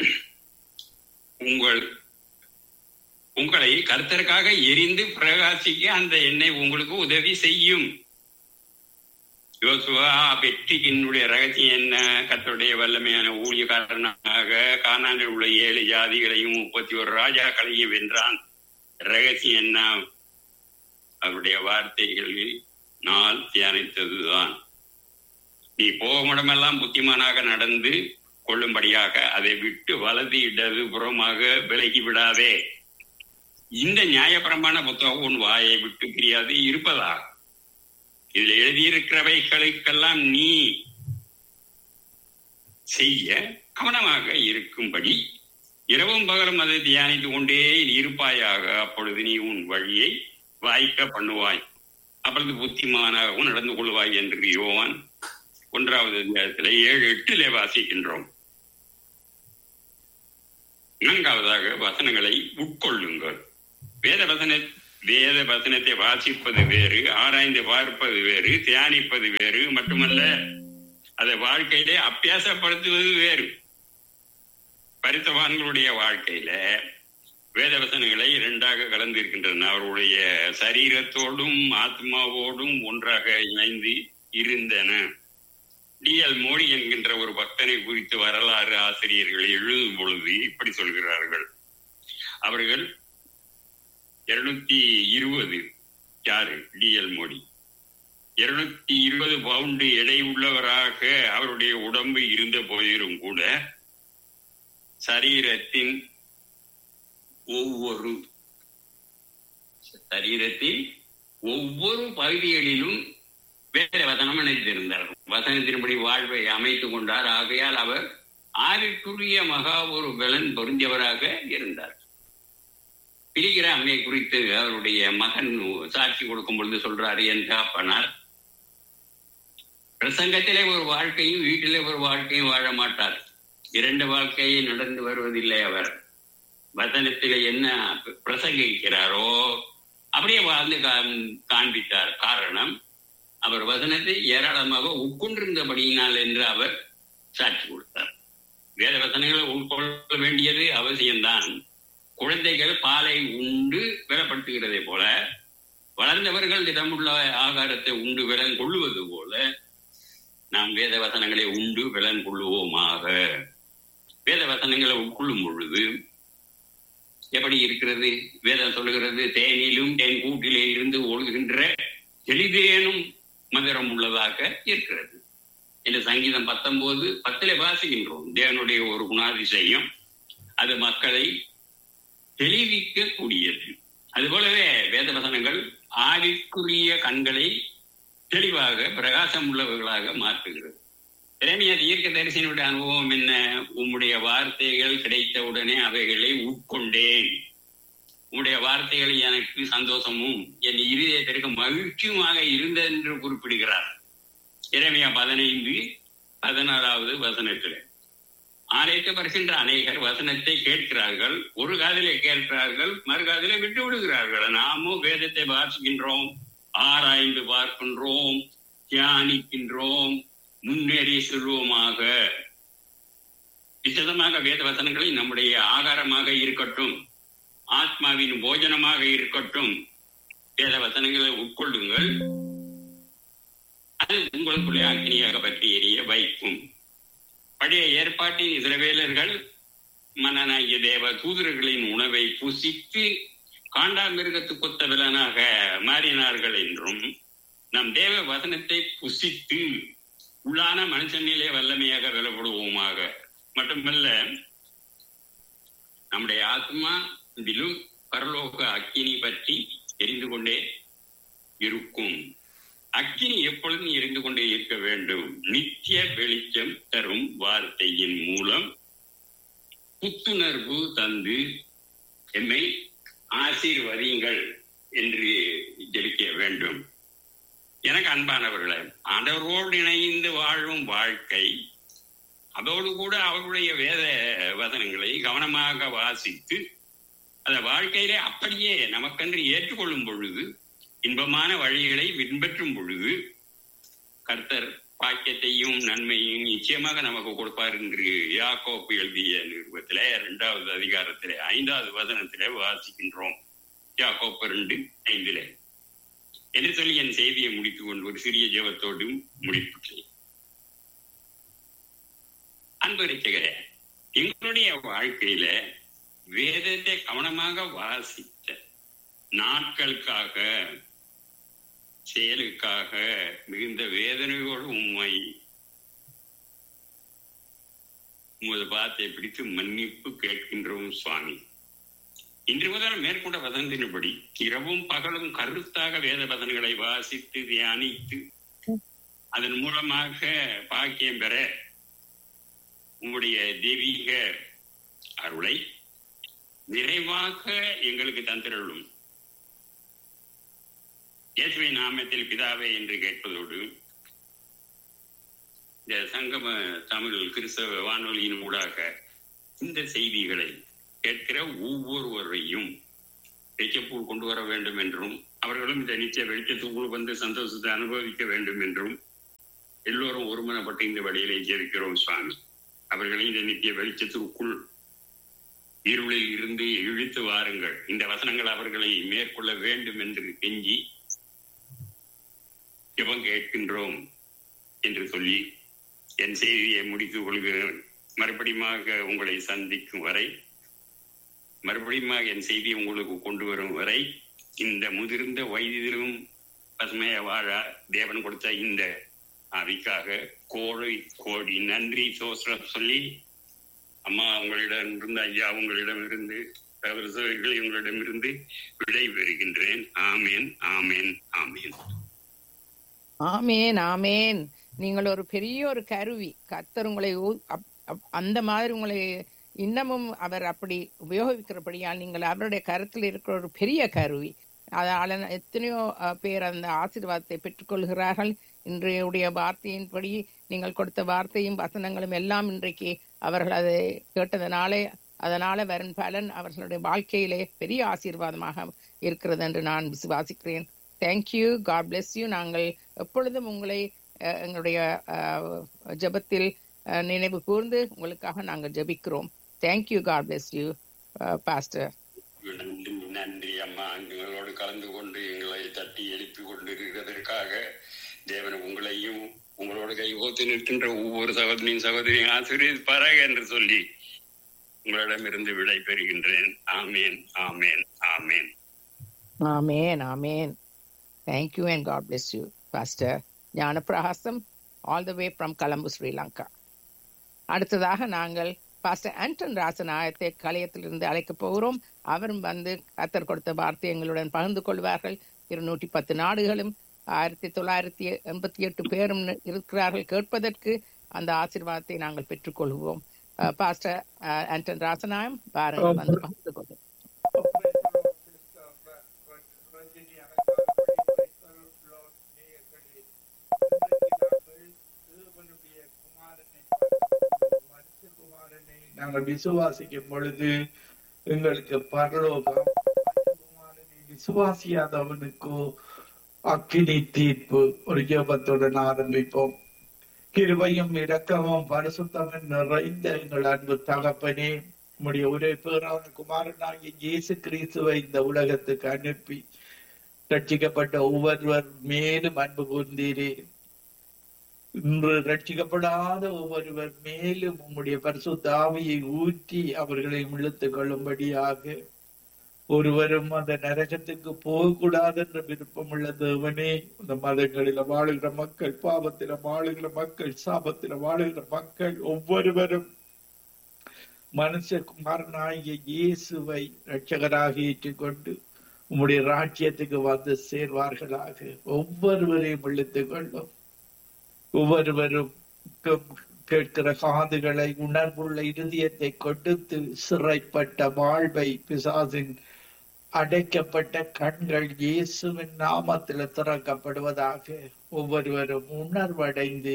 உங்கள் உங்களை கர்த்தருக்காக எரிந்து பிரகாசிக்க அந்த எண்ணெய் உங்களுக்கு உதவி செய்யும் யோசுவா வெற்றிக்கினுடைய ரகசியம் என்ன கர்த்தருடைய வல்லமையான ஊழியக்காரனாக கானானில் உள்ள ஏழு ஜாதிகளையும் முப்பத்தி ஒரு ராஜாக்களையும் வென்றான் ரகசியம் என்ன அவருடைய வார்த்தைகளில் நான் தியானித்ததுதான் நீ போகுமிடமெல்லாம் புத்திமானாக நடந்து கொள்ளும்படியாக அதை விட்டு வலது இடது புறமாக விலகி விடாதே இந்த நியாயபரமான புத்தகம் உன் வாயை விட்டு பிரியாது இருப்பதா இதில் எழுதியிருக்கிறவைகளுக்கெல்லாம் நீ செய்ய கவனமாக இருக்கும்படி இரவும் பகலும் அதை தியானித்து கொண்டே இருப்பாயாக அப்பொழுது நீ உன் வழியை வாய்க்க பண்ணுவாய் அப்பொழுது புத்திமானாகவும் நடந்து கொள்வாய் என்று யோவான் ஒன்றாவது அதிகாரத்தில் ஏழு எட்டிலே வாசிக்கின்றோம் நான்காவதாக வசனங்களை உட்கொள்ளுங்கள் வேத வசன வேத வசனத்தை வாசிப்பது வேறு ஆராய்ந்து பார்ப்பது வேறு தியானிப்பது வேறு மட்டுமல்ல அதை வாழ்க்கையிலே அபியாசப்படுத்துவது வேறு பரித்தவான்களுடைய வாழ்க்கையில வேத வசனங்களை இரண்டாக கலந்திருக்கின்றன அவருடைய சரீரத்தோடும் ஆத்மாவோடும் ஒன்றாக இணைந்து இருந்தன டி எல் மோடி என்கின்ற ஒரு பக்தனை குறித்து வரலாறு ஆசிரியர்கள் எழுதும் பொழுது இப்படி சொல்கிறார்கள் அவர்கள் இருநூத்தி இருபது யாரு டி எல் மோடி இருநூத்தி இருபது பவுண்டு எடை உள்ளவராக அவருடைய உடம்பு இருந்த போதிலும் கூட சரீரத்தின் ஒவ்வொரு சரீரத்தின் ஒவ்வொரு பகுதிகளிலும் வேத வசனம் நினைத்திருந்தார் வசனத்தின்படி வாழ்வை அமைத்துக் கொண்டார் ஆகையால் அவர் ஆவிக்குரிய மகா ஒரு பலன் பொருந்தியவராக இருந்தார் பிரிகிராமை குறித்து அவருடைய மகன் சாட்சி கொடுக்கும் பொழுது சொல்றாரு என் காப்பனார் பிரசங்கத்திலே ஒரு வாழ்க்கையும் வீட்டிலே ஒரு வாழ்க்கையும் வாழ மாட்டார் இரண்டு வாழ்க்கையை நடந்து வருவதில்லை அவர் வசனத்திலே என்ன பிரசங்கிக்கிறாரோ அப்படியே வாழ்ந்து காண்பித்தார் காரணம் அவர் வசனத்தை ஏராளமாக உட்கொண்டிருந்தபடியினால் என்று அவர் சாட்சி கொடுத்தார் வேத வசனங்களை உட்கொள்ள வேண்டியது அவசியம்தான் குழந்தைகள் பாலை உண்டு விலப்படுத்துகிறதை போல வளர்ந்தவர்கள் திடமுள்ள ஆகாரத்தை உண்டு விலன் கொள்ளுவது போல நாம் வேத வசனங்களை உண்டு விலன் கொள்ளுவோமாக வேத வசனங்களை உட்கொள்ளும் பொழுது எப்படி இருக்கிறது வேதம் சொல்லுகிறது தேனிலும் தேன் கூட்டிலே இருந்து ஒழுகின்ற எளிதேனும் மந்திரம் உள்ளதாக இருக்கிறது இந்த சங்கீதம் பத்தொன்பது பத்திலே வாசிக்கின்றோம் தேவனுடைய ஒரு குணாதிசயம் அது மக்களை தெளிவிக்க கூடியது அதுபோலவே வேத வசனங்கள் ஆவிக்குரிய கண்களை தெளிவாக பிரகாசம் உள்ளவர்களாக மாற்றுகிறது இறைமையா தீர்க்க தரிசனுடைய அனுபவம் என்ன உம்முடைய வார்த்தைகள் கிடைத்தவுடனே அவைகளை உட்கொண்டேன் உம்முடைய வார்த்தைகள் எனக்கு சந்தோஷமும் என் இருதயத்திற்கு மகிழ்ச்சியுமாக இருந்தது என்று குறிப்பிடுகிறார் இறைமையா பதினைந்து பதினாறாவது வசனத்தில் ஆலயத்தை வருகின்ற அநேகர் வசனத்தை கேட்கிறார்கள் ஒரு காதிலே கேட்கிறார்கள் மறுகாதிலே விட்டு விடுகிறார்கள் நாமும் வேதத்தை வாசிக்கின்றோம் ஆராய்ந்து பார்க்கின்றோம் தியானிக்கின்றோம் முன்னேறி செல்வோமாக விசதமாக வேத வசனங்களை நம்முடைய ஆகாரமாக இருக்கட்டும் ஆத்மாவின் போஜனமாக இருக்கட்டும் வேத வசனங்களை உட்கொள்ளுங்கள் அது உங்களுக்குள்ளே அக்னியாக பற்றி எரிய வைக்கும் பழைய ஏற்பாட்டின் இஸ்ரவேலர்கள் மன்னனாகிய தேவ தூதர்களின் உணவை புசித்து காண்டாமிருகத்து கொத்த விலனாக மாறினார்கள் என்றும் நம் தேவ வசனத்தை புசித்து உள்ளான மனுஷனிலே வல்லமையாக விலப்படுவோமாக மட்டுமல்ல நம்முடைய ஆத்மா இதிலும் பரலோக அக்கினி பற்றி எரிந்து கொண்டே இருக்கும் அக்கினி எப்பொழுதும் எரிந்து கொண்டே இருக்க வேண்டும் நித்திய வெளிச்சம் தரும் வார்த்தையின் மூலம் புத்துணர்வு தந்து எம்மை ஆசீர்வதிங்கள் என்று ஜெபிக்க வேண்டும் எனக்கு அன்பானவர்களே ஆண்டவரோடு இணைந்து வாழும் வாழ்க்கை அதோடு கூட அவருடைய வேத வதனங்களை கவனமாக வாசித்து அந்த வாழ்க்கையிலே அப்படியே நமக்கென்று ஏற்றுக்கொள்ளும் பொழுது இன்பமான வழிகளை பின்பற்றும் பொழுது கர்த்தர் பாக்கியத்தையும் நன்மையும் நிச்சயமாக நமக்கு கொடுப்பார் என்று யாக்கோப்பு எழுதிய நிருபத்திலே இரண்டாவது அதிகாரத்திலே ஐந்தாவது வசனத்திலே வாசிக்கின்றோம் யாக்கோப்பு ரெண்டு ஐந்திலே என்று சொல்லி என் செய்தியை முடித்துக் கொண்டு ஒரு சிறிய ஜெபத்தோடும் முடிப்பு அன்பு ரசிகரே எங்களுடைய வாழ்க்கையில வேதத்தை கவனமாக வாசித்த நாட்களுக்காக செயலுக்காக மிகுந்த வேதனையோடு உண்மை உமது பாத்தை பிடித்து மன்னிப்பு கேட்கின்றோம் சுவாமி இன்று முதல் மேற்கொண்ட வதந்தினபடி இரவும் பகலும் கருத்தாக வேத வதன்களை வாசித்து தியானித்து அதன் மூலமாக பாக்கியம் பெற உங்களுடைய தெய்வீக அருளை நிறைவாக எங்களுக்கு தந்திரலும் இயேசுவை நாமத்தில் பிதாவே என்று கேட்பதோடு இந்த சங்கம தமிழ் கிறிஸ்தவ வானொலியின் ஊடாக இந்த செய்திகளை கேட்கிற ஒவ்வொருவரையும் வெளிச்சப்பூர் கொண்டு வர வேண்டும் என்றும் அவர்களும் இந்த நிச்சய வெளிச்சத்துக்குள் வந்து சந்தோஷத்தை அனுபவிக்க வேண்டும் என்றும் எல்லோரும் ஒருமனப்பட்டு இந்த வழியிலே ஜெபிக்கிறோம் சுவாமி அவர்களை இந்த நித்திய வெளிச்சத்துக்குள் இருளில் இருந்து இழுத்து வாருங்கள் இந்த வசனங்கள் அவர்களை மேற்கொள்ள வேண்டும் என்று கெஞ்சி ஜெபம் கேட்கின்றோம் என்று சொல்லி என் செய்தியை முடித்துக் கொள்கிறேன் மறுபடியுமாக உங்களை சந்திக்கும் வரை மறுபடியுமாக என் செய்தியை உங்களுக்கு கொண்டு வரும் வரை இந்த முதிர்ந்த வயதிலும் பசுமைய வாழ தேவன் கொடுத்த இந்த ஆவிக்காக கோழி கோடி நன்றி சோசரம் சொல்லி அம்மா உங்களிடம் இருந்து ஐயா உங்களிடம் இருந்து சகோதரர்களை உங்களிடம் இருந்து விடை பெறுகின்றேன் ஆமேன் ஆமேன் ஆமேன் ஆமேன் ஆமேன் நீங்கள் ஒரு பெரிய ஒரு கருவி கர்த்தர் உங்களை ஊ- அப்- அப்- அந்த மாதிரி உங்களை இன்னமும் அவர் அப்படி உபயோகிக்கிறபடியால் நீங்கள் அவருடைய கருத்தில் இருக்கிற ஒரு பெரிய கருவி அதால எத்தனையோ அஹ், பேர் அந்த ஆசீர்வாதத்தை பெற்றுக்கொள்கிறார்கள் இன்றைய வார்த்தையின்படி நீங்கள் கொடுத்த வார்த்தையும் வசனங்களும் எல்லாம் இன்றைக்கு அவர்கள் அதை கேட்டதனாலே அதனால வரும் பலன் அவர்களுடைய வாழ்க்கையிலே பெரிய ஆசீர்வாதமாக இருக்கிறது என்று நான் விசுவாசிக்கிறேன் தேங்க்யூ காட் bless யூ நாங்கள் எப்பொழுதும் உங்களை அஹ், எங்களுடைய அஹ், ஜெபத்தில் அஹ், நினைவு கூர்ந்து உங்களுக்காக நாங்கள் ஜெபிக்கிறோம் thank you God bless you pastor நன்றி நன்றி அம்மா எங்களோடு கலந்து கொண்டு எங்களை தட்டி எழுப்பி கொண்டு இருக்கிறதற்காக தேவன் உங்களையும் உங்களோட கை கோத்து நிற்கின்ற ஒவ்வொரு சகோதரியும் சகோதரியும் ஆசிரியப்பாராக என்று சொல்லி உங்களிடமிருந்து விடை பெறுகின்றேன் ஆமேன் ஆமேன் ஆமேன் ஆமேன் ஆமேன் thank you and God bless you pastor Gnanaprakasam all the way from Colombo Sri Lanka அடுத்ததாக நாங்கள் பாஸ்டர் ஆண்டன் ராசநாயத்தை கலையத்திலிருந்து அழைக்கப் போகிறோம் அவரும் வந்து கத்தர் கொடுத்த வார்த்தை எங்களுடன் பகிர்ந்து கொள்வார்கள் இருநூற்றி பத்து நாடுகளும் ஆயிரத்தி தொள்ளாயிரத்தி எண்பத்தி எட்டு பேரும் இருக்கிறார்கள் கேட்பதற்கு அந்த ஆசீர்வாதத்தை நாங்கள் பெற்றுக்கொள்வோம் அஹ், பாஸ்டர் அஹ், ஆண்டன் ராசநாயம் பாருங்கள் வந்து பகிர்ந்து கொள்ளும் நாங்கள் விசுவாசிக்கும் பொழுது எங்களுக்கு பரலோகம் மனுஷகுமாரனை விசுவாசியாதவனுக்கோ அக்கினி தீர்ப்பு ஒரு ஜெபத்துடன் ஆரம்பிப்போம் கிருபையும் இரக்கமும் பரிசுத்தமும் நிறைந்த எங்கள் அன்பு தகப்பனே உம்முடைய ஒரே பேரான குமாரனாகிய இயேசு கிறிஸ்துவை இந்த உலகத்துக்கு அனுப்பி ரட்சிக்கப்பட்ட ஒவ்வொருவர் மேலும் அன்பு கூர்ந்தீரே இன்று ரட்சிக்கப்படாத ஒவ்வொருவர் மேலும் உம்முடைய பரிசுத்த ஆவியை ஊற்றி அவர்களை இழுத்துக் கொள்ளும்படியாக ஒருவரும் அந்த நரகத்துக்கு போகக்கூடாது என்ற விருப்பமுள்ள தேவனே இந்த மதங்களில வாழுகிற மக்கள் பாவத்தில வாழுகிற மக்கள் சாபத்தில வாழுகிற மக்கள் ஒவ்வொருவரும் மனுஷகுமாரனாகிய இயேசுவை ரட்சகராக ஏற்றுக்கொண்டு உம்முடைய ராஜ்யத்துக்கு வந்து சேர்வார்களாக ஒவ்வொருவரையும் இழுத்துக் கொள்ளும் ஒவ்வொருவரும் கே- கேட்கிற காதுகளை உணர்வுள்ள இருதயத்தை கொடுத்து சிறைப்பட்ட வாழ்வை பிசாசின் அடைக்கப்பட்ட கண்கள் இயேசுவின் நாமத்தில் திறக்கப்படுவதாக ஒவ்வொருவரும் உணர்வடைந்து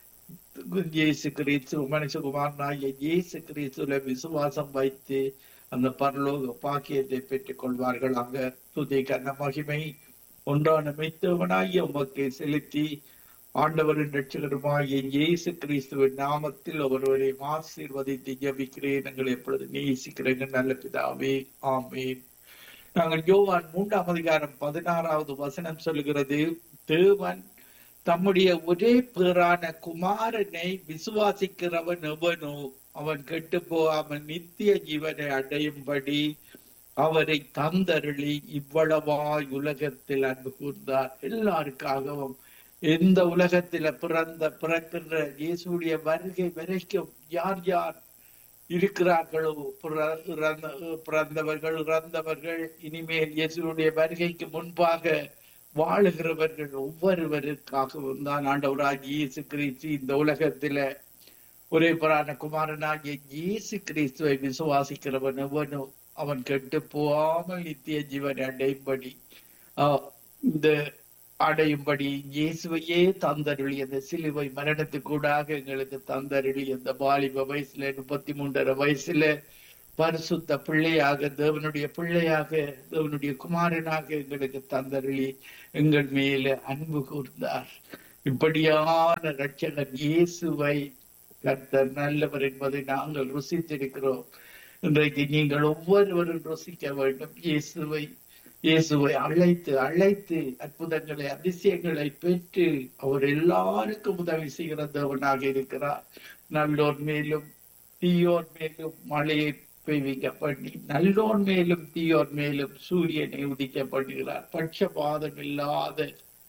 இயேசு கிறிஸ்து மனுஷகுமாரனாகிய இயேசு கிறிஸ்துல விசுவாசம் வைத்து அந்த பரலோக பாக்கியத்தை பெற்றுக் கொள்வார்களாக துதி கன மகிமை ஒன்றான மெய்த்தவனாகிய உமக்கு செலுத்தி ஆண்டவரின் ரட்சகருமாகிய இயேசு கிறிஸ்துவின் நாமத்தில் ஒருவரை ஆசீர்வதித்து ஜபிக்கிறேன் எங்களை எப்பொழுது நேசிக்கிறேங்க நல்ல பிதாவே ஆமேன் நாங்கள் யோவான் மூன்றாம் அதிகாரம் பதினாறாவது வசனம் சொல்லுகிறது தேவன் தம்முடைய ஒரே பேரான குமாரனை விசுவாசிக்கிறவன் எவனோ அவன் கெட்டு போகாமல் நித்திய ஜீவனை அடையும்படி அவரை தந்தருளி இவ்வளவாய் உலகத்தில் அன்பு கூர்ந்தார் எல்லாருக்காகவும் எந்த உலகத்தில பிறந்த பிறக்கின்ற இயேசுடைய வருகை வரைக்கும் யார் யார் இருக்கிறார்களோ பிற- இறந்த- பிறந்தவர்கள் இறந்தவர்கள் இனிமேல் இயேசுடைய வருகைக்கு முன்பாக வாழுகிறவர்கள் ஒவ்வொருவருக்காகவும் தான் ஆண்டவராகிய இயேசு கிறிஸ்து இந்த உலகத்தில ஒரே பிரான குமாரனாகிய இயேசு கிறிஸ்துவை விசுவாசிக்கிறவன் எவனோ அவன் கெட்டு போகாமல் நித்திய ஜீவனை அடையும்படி ஆஹ், இந்த அடையும்படி இயேசுவையே தந்தருளி அந்த சிலுவை மரணத்துக்கூடாக எங்களுக்கு தந்தருளி அந்த வாலிப வயசுல முப்பத்தி மூன்றரை வயசுல பரிசுத்த பிள்ளையாக தேவனுடைய பிள்ளையாக தேவனுடைய குமாரனாக எங்களுக்கு தந்தருளி எங்கள் மேல அன்பு கூர்ந்தார் இப்படியான ரட்சகர் இயேசுவை கர்த்தர் நல்லவர் என்பதை நாங்கள் ருசித்திருக்கிறோம் இன்றைக்கு நீங்கள் ஒவ்வொருவரும் ருசிக்க வேண்டும் இயேசுவை இயேசுவை அழைத்து அழைத்து அற்புதங்களை அதிசயங்களை பெற்று அவர் எல்லாருக்கும் உதவி செய்கிற தேவனாக இருக்கிறார் நல்லோர் மேலும் தீயோர் மேலும் மழையை பெய்விக்க பண்ணி நல்லோர் மேலும் தீயோர் மேலும் சூரியனை உதிக்க பண்ணுகிறார் பட்சபாதம் இல்லாத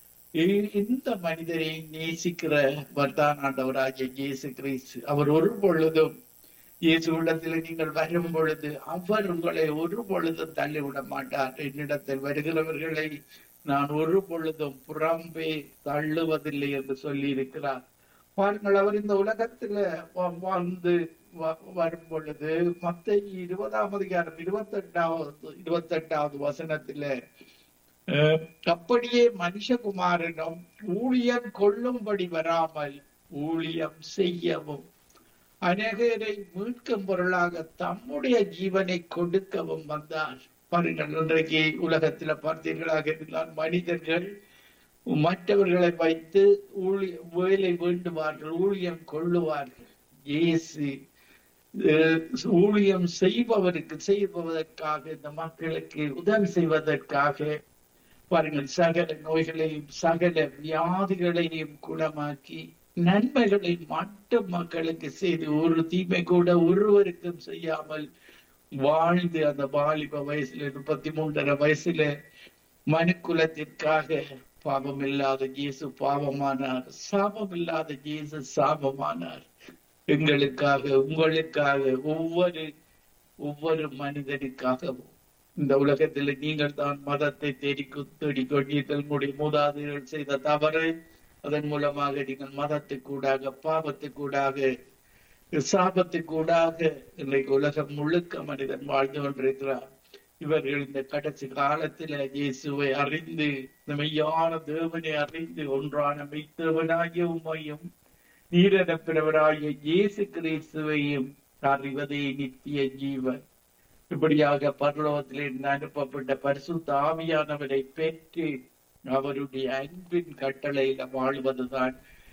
எ- எந்த மனிதரை நேசிக்கிற வர்தான் ஆண்டவராகிய இயேசு கிறிஸ்து அவர் ஒரு பொழுதும் இயேசு உள்ளத்தில் நீங்கள் வரும் பொழுது அவர் உங்களை ஒரு பொழுதும் தள்ளிவிட மாட்டார் என்னிடத்தில் வருகிறவர்களை நான் ஒரு பொழுதும் புறம்பே தள்ளுவதில்லை என்று சொல்லி இருக்கிறார் பாருங்கள் அவர் இந்த உலகத்துல வா- வாழ்ந்து வ- வரும் பொழுது மத்த இருபதாம் அதிகாரம் இருபத்தெட்டாவது இருபத்தெட்டாவது வசனத்துல அஹ், அப்படியே மனுஷகுமாரனும் ஊழியம் கொள்ளும்படி வராமல் ஊழியம் செய்யவும் அநேகரை மீட்கும் பொருளாக தம்முடைய ஜீவனை கொடுக்கவும் வந்தார் பாருங்கள் இன்றைக்கு உலகத்துல பார்த்தீர்களாக இருந்தால் மனிதர்கள் மற்றவர்களை வைத்து ஊழிய வேலை வேண்டுவார்கள் ஊழியம் கொள்ளுவார்கள் இயேசு அஹ், ஊழியம் செய்பவருக்கு செய்பவதற்காக இந்த மக்களுக்கு உதவி செய்வதற்காக பாருங்கள் சகல நோய்களையும் சகல வியாதிகளையும் குணமாக்கி நன்மைகளை மட்டும் மக்களுக்கு செய்து ஒரு தீமை கூட ஒருவருக்கும் செய்யாமல் வாழ்ந்து அந்த வாலிப வயசுல முப்பத்தி மூன்றரை வயசுல மனுக்குலத்திற்காக பாவம் இல்லாத இயேசு பாவமானார் சாபம் இல்லாத இயேசு சாபமானார் எங்களுக்காக உங்களுக்காக ஒவ்வொரு ஒவ்வொரு மனிதனுக்காகவும் இந்த உலகத்தில் நீங்கள் தான் மதத்தை தேடி தேடிக் கொண்டீர்கள் உங்களுடைய மூதாதையர்கள் செய்த தவறு அதன் மூலமாக நீங்கள் மதத்துக்கூடாக பாவத்துக்கூடாக சாபத்துக்கூடாக இன்றைக்கு உலகம் முழுக்க மனிதன் வாழ்ந்து கொண்டிருக்கிறார் இவர்கள் இந்த கடைசி காலத்துல இயேசுவை அறிந்து இந்த மெய்யான தேவனை அறிந்து ஒன்றான மெய்த்தேவனாகிய உமையும் நீரடப்பிறவராகிய இயேசு கிறிஸ்துவையும் அறிவதே நித்திய ஜீவன் இப்படியாக பரலோகத்திலே அனுப்பப்பட்ட பரிசுத்த ஆவியானவரை பெற்று அவருடைய அன்பின் கட்டளையில வாழ்வதுதான்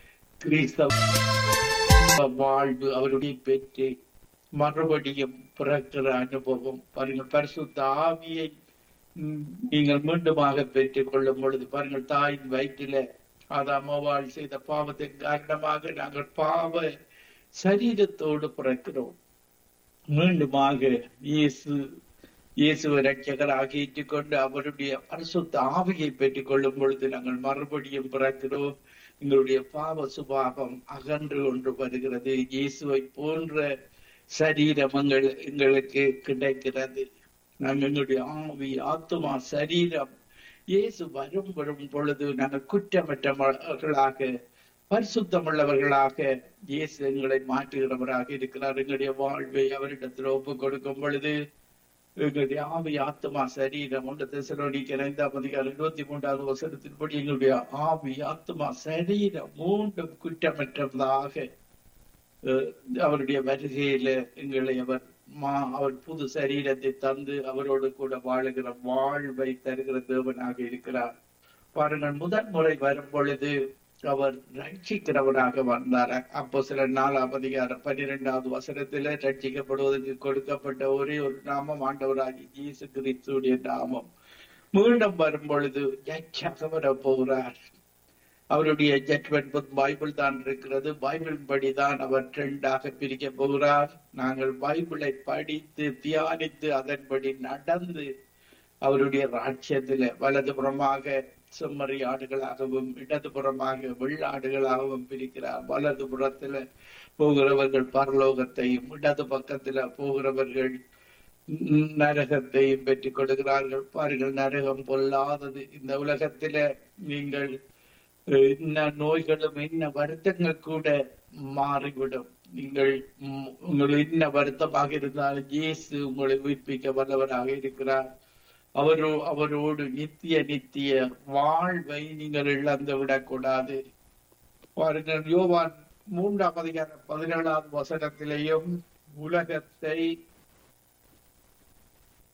கிறிஸ்தவ வாழ்வு அவருடைய பெற்று மறுபடியும் பிறக்கிற அனுபவம் பாருங்கள் பரிசுத்த ஆவியை ம், நீங்கள் மீண்டுமாக பெற்றுக் கொள்ளும் பொழுது பாருங்கள் தாயின் வயிற்றில ஆதாமவாள் செய்த பாவத்தின் காரணமாக நாங்கள் பாவ சரீரத்தோடு பிறக்கிறோம் மீண்டுமாக இயேசு இயேசுவை ரட்சகராக ஏற்றுக்கொண்டு அவருடைய பரிசுத்த ஆவியை பெற்றுக் கொள்ளும் பொழுது நாங்கள் மறுபடியும் பிறக்கிறோம் எங்களுடைய பாவ சுபாவம் அகன்று கொண்டு வருகிறது இயேசுவை போன்ற சரீரம் எங்கள் எங்களுக்கு கிடைக்கிறது நாங்கள் எங்களுடைய ஆவி ஆத்துமா சரீரம் இயேசு வரும் வரும் பொழுது நாங்கள் குற்றமற்றவர்களாக பரிசுத்தமுள்ளவர்களாக இயேசு எங்களை மாற்றுகிறவராக இருக்கிறார் எங்களுடைய வாழ்வை அவரிடத்தில் ஒப்பு கொடுக்கும் பொழுது எங்களுடைய ஆவி ஆத்மா சரீரம் ஒன்று தெசலோனிக்க ஐந்தாம் அதிகாரம் இருபத்தி மூன்றாவது வசனத்தின்படி எங்களுடைய ஆவி ஆத்மா சரீரம் மூன்றும் குற்றமற்றதாக அஹ், அவருடைய வருகையில எங்களை அவர் மா அவர் புது சரீரத்தை தந்து அவரோடு கூட வாழுகிற வாழ்வை தருகிற தேவனாக இருக்கிறார் பாருங்கள் முதன் முறை வரும் பொழுது அவர் ரட்சிக்கிறவராக வந்தார் அப்போ சில நாலாம் அதிகாரம் பன்னிரெண்டாவது வசனத்தில ரட்சிக்கப்படுவதற்கு கொடுக்கப்பட்ட ஒரே ஒரு நாமம் ஆண்டவராகி இயேசு கிறிஸ்துடைய நாமம் மீண்டும் வரும் பொழுது ஜட்ஜாக வர போகிறார் அவருடைய ஜட்மெண்ட் புக் பைபிள் தான் இருக்கிறது பைபிள் படிதான் அவர் ட்ரெண்டாக பிரிக்க போகிறார் நாங்கள் பைபிளை படித்து தியானித்து அதன்படி நடந்து அவருடைய ராட்சியத்தில வலதுபுறமாக செம்மறி ஆடுகளாகவும் இடதுபுறமாக வெள்ளாடுகளாகவும் பிரிக்கிறார் வலது புறத்துல போகிறவர்கள் பரலோகத்தையும் இடது பக்கத்துல போகிறவர்கள் ந- நரகத்தையும் பெற்றுக் கொடுக்கிறார்கள் பாருங்கள் நரகம் பொல்லாதது இந்த உலகத்தில நீங்கள் அஹ், இன்ன நோய்களும் இன்ன வருத்தங்கள் கூட மாறிவிடும் நீங்கள் ம், உங்கள் இன்ன வருத்தமாக இருந்தாலும் இயேசு உங்களை உயிர்ப்பிக்க வல்லவராக இருக்கிறார் அவரோ அவரோடு நித்திய நித்திய வாழ்வை நீங்கள் இழந்து விடக்கூடாது பாருங்கள் யோவான் மூன்றாம் அதிகாரம் பதினேழாம் வசனத்திலேயும் உலகத்தை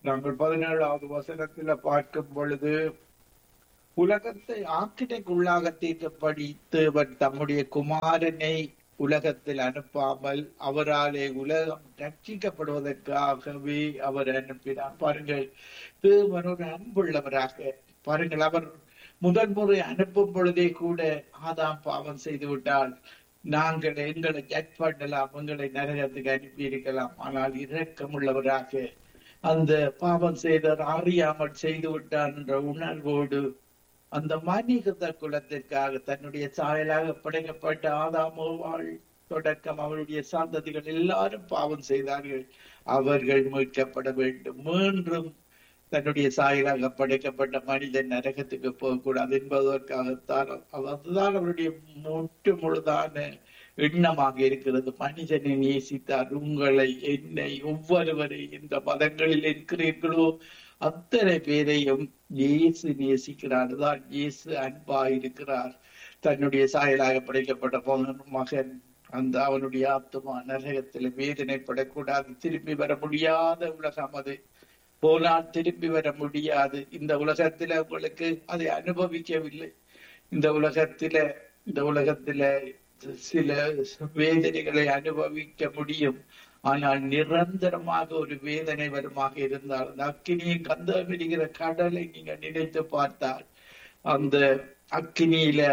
நாங்கள் பதினேழாவது வசனத்துல பார்க்கும் பொழுது உலகத்தை ஆக்கினைக்குள்ளாக தீர்க்கப்படி தேவன் தம்முடைய குமாரனை உலகத்தில் அனுப்பாமல் அவராலே உலகம் ரட்சிக்கப்படுவதற்காகவே அவர் அனுப்பினார் பாருங்கள் தேவன் ஒரு அன்புள்ளவராக பாருங்கள் அவர் முதல் முறை அனுப்பும் பொழுதே கூட ஆதாம் பாவம் செய்து விட்டால் நாங்கள் எங்களை ஜட்ஜ் பண்ணலாம் எங்களை நரகத்துக்கு அனுப்பி இருக்கலாம் ஆனால் இரக்கமுள்ளவராக அந்த பாவம் செய்தார் அறியாமல் செய்து விட்டார் என்ற உணர்வோடு அந்த மனித குலத்திற்காக தன்னுடைய சாயலாக படைக்கப்பட்ட ஆதாமோவாள் தொடக்கம் அவருடைய சாந்ததிகள் எல்லாரும் பாவம் செய்தார்கள் அவர்கள் மீட்கப்பட வேண்டும் மீண்டும் தன்னுடைய சாயலாக படைக்கப்பட்ட மனிதன் நரகத்துக்கு போகக்கூடாது என்பதற்காகத்தான் அதுதான் அவருடைய முற்று முழுதான எண்ணமாக இருக்கிறது மனிதனை நேசித்தார் உங்களை என்னை ஒவ்வொருவரை இந்த மதங்களில் இருக்கிறீர்களோ அத்தனை பேரையும் இயேசு நேசிக்கிறார் தான் இயேசு அன்பா இருக்கிறார் தன்னுடைய சாயலாக படைக்கப்பட்ட மகன் அந்த அவனுடைய ஆத்மா நரகத்தில் வேதனைப்படக்கூடாது திரும்பி வர முடியாத உலகம் அது போனால் திரும்பி வர முடியாது இந்த உலகத்துல உங்களுக்கு அதை அனுபவிக்கவில்லை இந்த உலகத்தில இந்த உலகத்தில சில வேதனைகளை அனுபவிக்க முடியும் ஆனால் நிரந்தரமாக ஒரு வேதனை வருமாக இருந்தால் அந்த அக்கினியை கந்த விடுகிற கடலை நீங்க நினைத்து பார்த்தால் அந்த அக்கினியில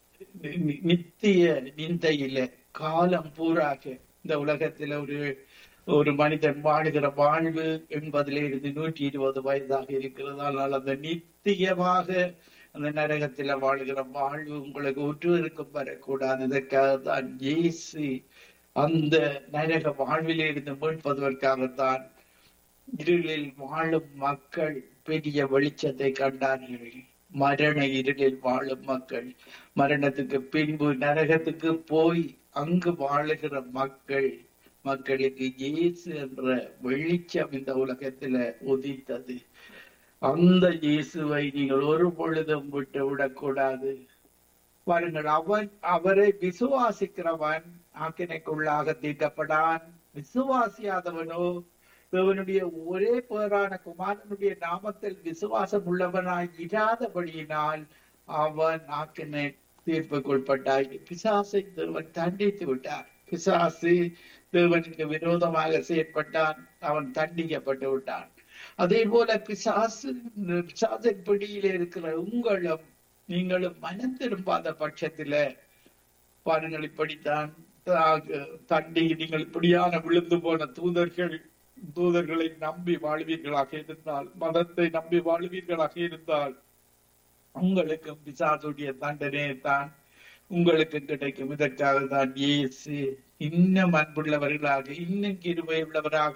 நித்திய நிந்தையில காலம் பூராக இந்த உலகத்துல ஒரு ஒரு மனிதன் வாழுகிற வாழ்வு எண்பதுல இருந்து நூற்றி இருபது வயதாக இருக்கிறது ஆனால் அந்த நித்தியமாக அந்த நரகத்துல வாழ்கிற வாழ்வு உங்களுக்கு ஒற்றுவருக்கும் வரக்கூடாது இதற்காக தான் இயேசு அந்த நரக வாழ்விலே இருந்து மீட்பதற்காகத்தான் இருளில் வாழும் மக்கள் பெரிய வெளிச்சத்தை கண்டார்கள் மரண இருளில் வாழும் மக்கள் மரணத்துக்கு பின்பு நரகத்துக்கு போய் அங்கு வாழுகிற மக்கள் மக்களுக்கு இயேசு என்ற வெளிச்சம் இந்த உலகத்துல உதித்தது அந்த இயேசுவை நீங்கள் ஒரு பொழுதும் விட்டு விடக்கூடாது பாருங்கள் அவன் அவரை விசுவாசிக்கிறவன் ஆக்கினைக்குள்ளாக தீட்டப்படான் விசுவாசியாதவனோ தேவனுடைய ஒரே பேரான குமாரனுடைய நாமத்தில் விசுவாசம் உள்ளவனாய் இராதபடியினால் அவன் ஆக்கினை தீர்ப்புக்குட்பட்டாய் பிசாசை தேவன் தண்டித்து விட்டார் பிசாசு தேவனுக்கு விரோதமாக செயற்பட்டான் அவன் தண்டிக்கப்பட்டு விட்டான் அதே போல பிசாசு பிசாசின் பிடியில இருக்கிற உங்களும் நீங்களும் மனம் திரும்பாத பட்சத்துல பாருங்கள் இப்படித்தான் தண்டி நீங்கள் இப்படியான விழுந்து போன தூதர்கள் தூதர்களை நம்பி வாழ்வீர்களாக இருந்தால் மதத்தை நம்பி வாழ்வீர்களாக இருந்தால் உங்களுக்கு பிசாசுடைய தண்டனை தான் உங்களுக்கு கிடைக்கும் இதற்காக தான் இயேசு இன்னும் அன்புள்ளவர்களாக இன்னும் கிருபை உள்ளவராக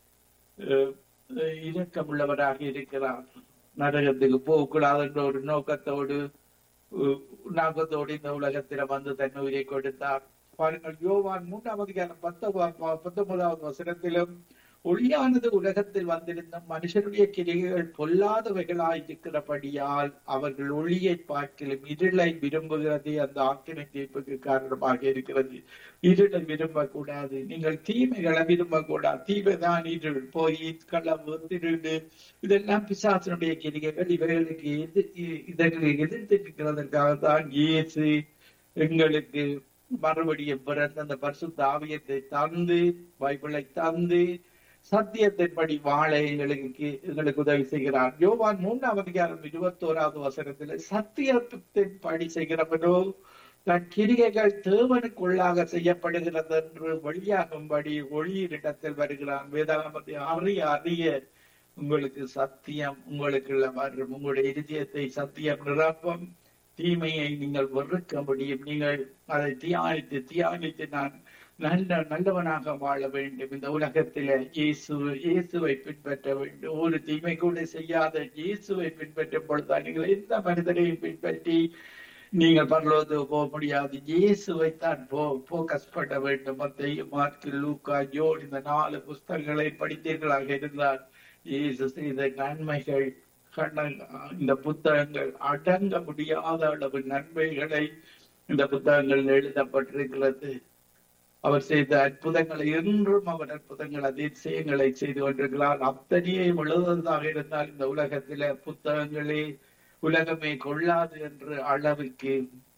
இரக்கம் உள்ளவராக இருக்கிறார் நரகத்துக்கு போகக்கூடாது என்ற ஒரு நோக்கத்தோடு நாகத்தோடு இந்த உலகத்தில வந்து தன் உயிரை கொடுத்தார் பாருங்கள் யோவான் மூன்றாம் அதிகாரம் பத்தொன்பதாவது வசனத்திலும் ஒளியானது உலகத்தில் வந்திருந்த மனுஷருடைய கிரிகள் பொல்லாதவைகளாய் இருக்கிறபடியால் அவர்கள் ஒளியை பார்க்கலும் இருளை விரும்புகிறதே அந்த ஆக்கினை தீர்ப்புக்கு காரணமாக இருக்கிறது இருளை விரும்பக்கூடாது நீங்கள் தீமைகளை விரும்பக்கூடாது தீமைதான் இருள் போய் களவு திருடு இதெல்லாம் பிசாசனுடைய கிரிகைகள் இவைகளுக்கு எதிர் இதற்கு எதிர்த்து நிற்கிறதற்காக தான் இயேசு எங்களுக்கு மறுபடியும் பிறந்த அந்த பரிசுத்த ஆவியத்தை தந்து பைபிளை தந்து சத்தியத்தின்படி வாழ எங்களுக்கு எங்களுக்கு உதவி செய்கிறார் யோவான் மூன்றாம் அதிகாரம் இருபத்தோராவது வசனத்தில் சத்தியத்தின்படி செய்கிறவனோ தன் கிரிகைகள் தேவனுக்குள்ளாக செய்யப்படுகிறது என்று வெளியாகும்படி ஒளியிடத்தில் வருகிறான் வேதாகமத்தை அறிய அறிய உங்களுக்கு சத்தியம் உங்களுக்குள்ள வரும் உங்களுடைய இருதயத்தை சத்தியம் நிரப்பம் தீமையை நீங்கள் வெறுக்க முடியும் நீங்கள் அதை தியானித்து தியானித்து நான் நல்ல நல்லவனாக வாழ வேண்டும் இந்த உலகத்தில இயேசு இயேசுவை பின்பற்ற வேண்டும் ஒரு தீமை கூட செய்யாத இயேசுவை பின்பற்றும் பொழுதுதான் நீங்கள் எந்த மனிதரையும் பின்பற்றி நீங்கள் பரலோது போக முடியாது இயேசுவை தான் போ போக்கஸ் பண்ண வேண்டும் மத்திய மார்க்கு லூக்கா ஜோன் இந்த நாலு புஸ்தகங்களை படித்தீர்களாக இருந்தால் இயேசு செய்த நன்மைகள் இந்த புத்தகங்கள் அடங்க முடியாத அளவு நன்மைகளை இந்த புத்தகங்கள் எழுதப்பட்டிருக்கிறது அவர் செய்த அற்புதங்களை இன்றும் அவர் அற்புதங்கள் அதிசயங்களை செய்து கொண்டிருக்கிறார் அத்தனையும் எழுதுவதாக இருந்தால் இந்த உலகத்தில புத்தகங்களே உலகமே கொள்ளாது என்ற அளவுக்கு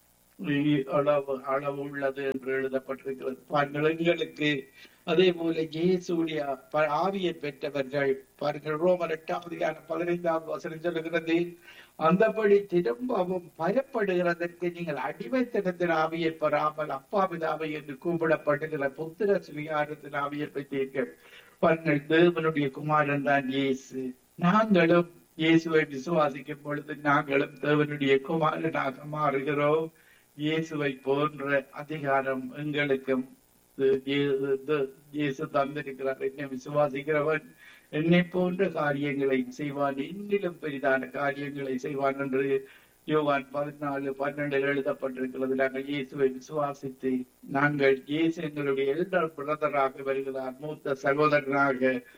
அளவு அளவு உள்ளது என்று எழுதப்பட்டிருக்கிறது பாருங்கள் எங்களுக்கு அதே போல இயேசுடைய ப- ஆவியை பெற்றவர்கள் பாருங்கள் ரோமர் எட்டாம் அதிகாரம் பதினைந்தாம் வசனம் சொல்லுகிறது அந்தபடி திரும்பவும் பயப்படுகிறதற்கு நீங்கள் அடிமைத்தனத்தின் ஆவியை பெறாமல் அப்பா பிதாவை என்று கூப்பிடப்படுகிற புத்திர சுவிகாரத்தின் ஆவியை பெற்றீர்கள் பாருங்கள் தேவனுடைய குமாரன் தான் இயேசு நாங்களும் இயேசுவை விசுவாசிக்கும் பொழுது நாங்களும் தேவனுடைய குமாரனாக மாறுகிறோம் இயேசுவை போன்ற அதிகாரம் எங்களுக்கும் இது- இயே- இது- இயேசு தந்திருக்கிறார் என்னை விசுவாசிக்கிறவன் என்னை போன்ற காரியங்களை செய்வான் என்னிலும் பெரிதான காரியங்களை செய்வான் என்று யோவான் பதினாலு பன்னெண்டில் எழுதப்பட்டிருக்கிறது நாங்கள் இயேசுவை விசுவாசித்து நாங்கள் இயேசு எங்களுடைய எல்டர் பிரதராக வருகிறார் மூத்த சகோதரனாக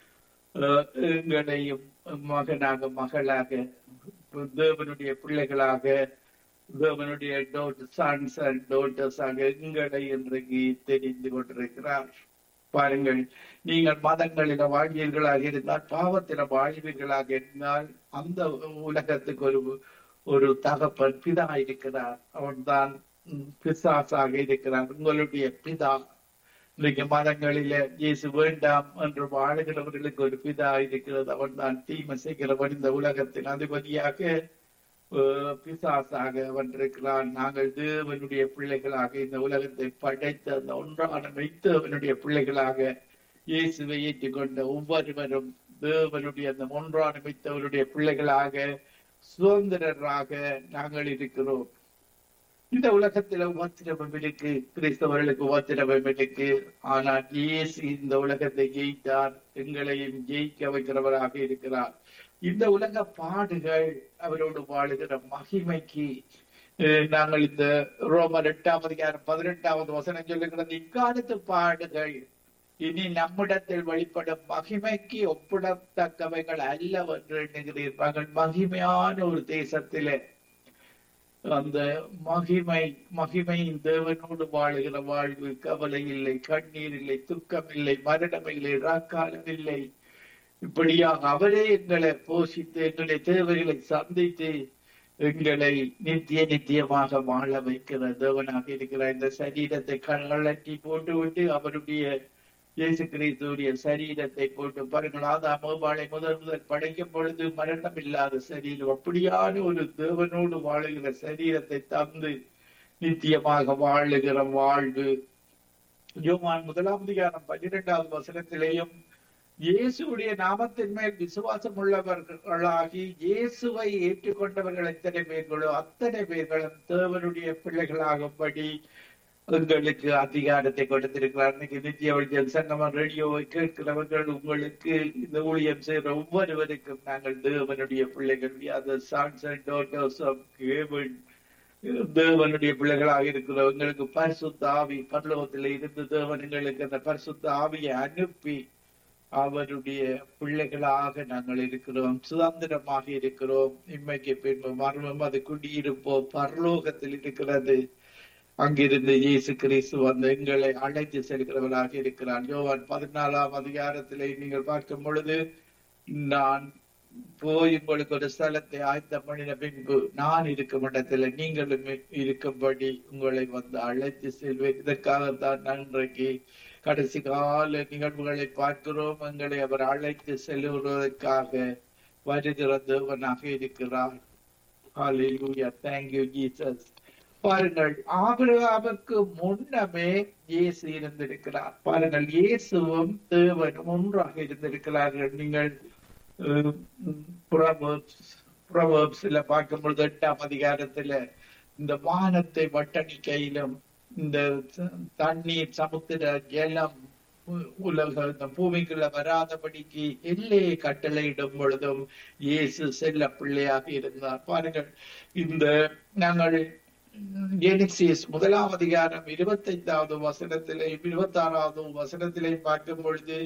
அஹ், எங்களையும் மகனாக மகளாக தேவனுடைய பிள்ளைகளாக தேவனுடைய சன்ஸ் அண்ட் டோட்டர்ஸாக எங்களை இன்றைக்கு தெரிந்து கொண்டிருக்கிறார் பாருங்கள் நீங்கள் மதங்களில வாழ்வீர்களாக இருந்தால் பாவத்தில வாழ்வீர்களாக இருந்தால் அந்த உலகத்துக்கு ஒரு ஒரு தகப்பன் பிதா இருக்கிறார் அவன்தான் ம், பிசாசாக இருக்கிறார் உங்களுடைய பிதா இன்றைக்கு மதங்களில இயேசு வேண்டாம் என்று வாழுகிறவர்களுக்கு ஒரு பிதா இருக்கிறது அவன் தான் தீமை செய்கிறவன் இந்த உலகத்தின் அதிபதியாக அஹ், பிசாசாக வந்திருக்கிறான் நாங்கள் தேவனுடைய பிள்ளைகளாக இந்த உலகத்தை படைத்த அந்த ஒன்றான மெய்த்தவனுடைய பிள்ளைகளாக இயேசுவை ஏற்றுக்கொண்ட ஒவ்வொருவரும் தேவனுடைய அந்த ஒன்றான மெய்த்தவனுடைய பிள்ளைகளாக சுதந்திரராக நாங்கள் இருக்கிறோம் இந்த உலகத்துல உபத்திரவம் இருக்கு கிறிஸ்தவர்களுக்கு உபத்திரவம் இருக்கு ஆனால் இயேசு இந்த உலகத்தை ஜெயித்தார் எங்களையும் ஜெயிக்க வைக்கிறவராக இருக்கிறார் இந்த உலக பாடுகள் அவரோடு வாழுகிற மகிமைக்கு அஹ், நாங்கள் இந்த ரோமர் எட்டாம் அதிகாரம் பதினெட்டாவது வசனம் சொல்லுகிறது இக்காலத்து பாடுகள் இனி நம்மிடத்தில் வெளிப்படும் மகிமைக்கு ஒப்பிடத்தக்கவைகள் அல்லவென்று எண்ணுகிறீர்கள் மகிமையான ஒரு தேசத்திலே அந்த மகிமை மகிமை தேவனோடு வாழுகிற வாழ்வு கவலை இல்லை கண்ணீர் இல்லை துக்கம் இல்லை மரணம் இல்லை ராக்காலம் இல்லை இப்படியாக அவரே எங்களை போஷித்து எங்களுடைய தேவைகளை சந்தித்து எங்களை நித்திய நித்தியமாக வாழ வைக்கிற தேவனாக இருக்கிற இந்த சரீரத்தை கழட்டி போட்டுவிட்டு அவருடைய இயேசு கிறிஸ்துடைய சரீரத்தை போட்டு பாருங்கள் ஆதாம் ஏவாளை முதல் முதல் படைக்கும் பொழுது மரணம் இல்லாத சரீரம் அப்படியான ஒரு தேவனோடு வாழுகிற சரீரத்தை தந்து நித்தியமாக வாழுகிற வாழ்வு யோவான் முதலாம் அதிகாரம் பன்னிரெண்டாவது வசனத்திலேயும் இயேசுடைய நாமத்தின் மேல் விசுவாசம் உள்ளவர்களாகி இயேசுவை ஏற்றுக்கொண்டவர்கள் எத்தனை பேர்களோ அத்தனை பேர்களும் தேவனுடைய பிள்ளைகளாகும்படி எங்களுக்கு அதிகாரத்தை கொடுத்திருக்கிறார் இன்னைக்கு நித்திய வழியில் சங்கமம் ரேடியோவை கேட்கிறவர்கள் உங்களுக்கு இந்த ஊழியம் செய்கிற ஒவ்வொருவருக்கும் நாங்கள் தேவனுடைய பிள்ளைகள் the sons and daughters of heaven தேவனுடைய பிள்ளைகளாக இருக்கிறோம் எங்களுக்கு பரிசுத்த ஆவி பரலோகத்தில் இருந்து தேவன் எங்களுக்கு அந்த பரிசுத்த ஆவியை அனுப்பி அவருடைய பிள்ளைகளாக நாங்கள் இருக்கிறோம் சுதந்திரமாக இருக்கிறோம் இம்மைக்கு பின்பு மர்மம் அது குடியிருப்போம் பரலோகத்தில் இருக்கிறது அங்கிருந்து இயேசு கிறிஸ்து வந்து எங்களை அழைத்து செல்கிறவராக இருக்கிறார் யோவான் பதினாலாம் அதிகாரத்திலே நீங்கள் பார்க்கும் பொழுது நான் போய் உங்களுக்கு ஒரு ஸ்தலத்தை ஆயத்த பண்ணின பின்பு நான் இருக்கும் இடத்துல நீங்களும் இருக்கும்படி உங்களை வந்து அழைத்து செல்வேன் இதற்காகத்தான் நான் இன்றைக்கு கடைசி கால நிகழ்வுகளை பார்க்கிறோம் எங்களை அவர் அழைத்து செல்வதற்காக வருகிற தேவனாக இருக்கிறார் Hallelujah. Thank you, Jesus. பாருங்கள் ஆபிரகாமுக்கு முன்னமே இயேசு இருந்திருக்கிறார் பாருங்கள் இயேசுவும் தேவனும் ஒன்றாக இருந்திருக்கிறார்கள் நீங்கள் புறவர்ஸ்ல பார்க்கும் பொழுது எட்டாம் அதிகாரத்துல இந்த வானத்தை வட்டணிக்கையிலும் இந்த தண்ணீர் சமுத்திர ஜலம் உலக இந்த பூமிக்குள்ள வராதபடிக்கு எல்லையை கட்டளையிடும் பொழுதும் இயேசு செல்ல பிள்ளையாக இருந்தார் பாருங்கள் இந்த நாங்கள் ஜெனிசிஸ் முதலாம் அதிகாரம் இருபத்தி ஐந்தாவது வசனத்திலே இருபத்தி ஆறாவது வசனத்திலே பார்க்கும் பொழுது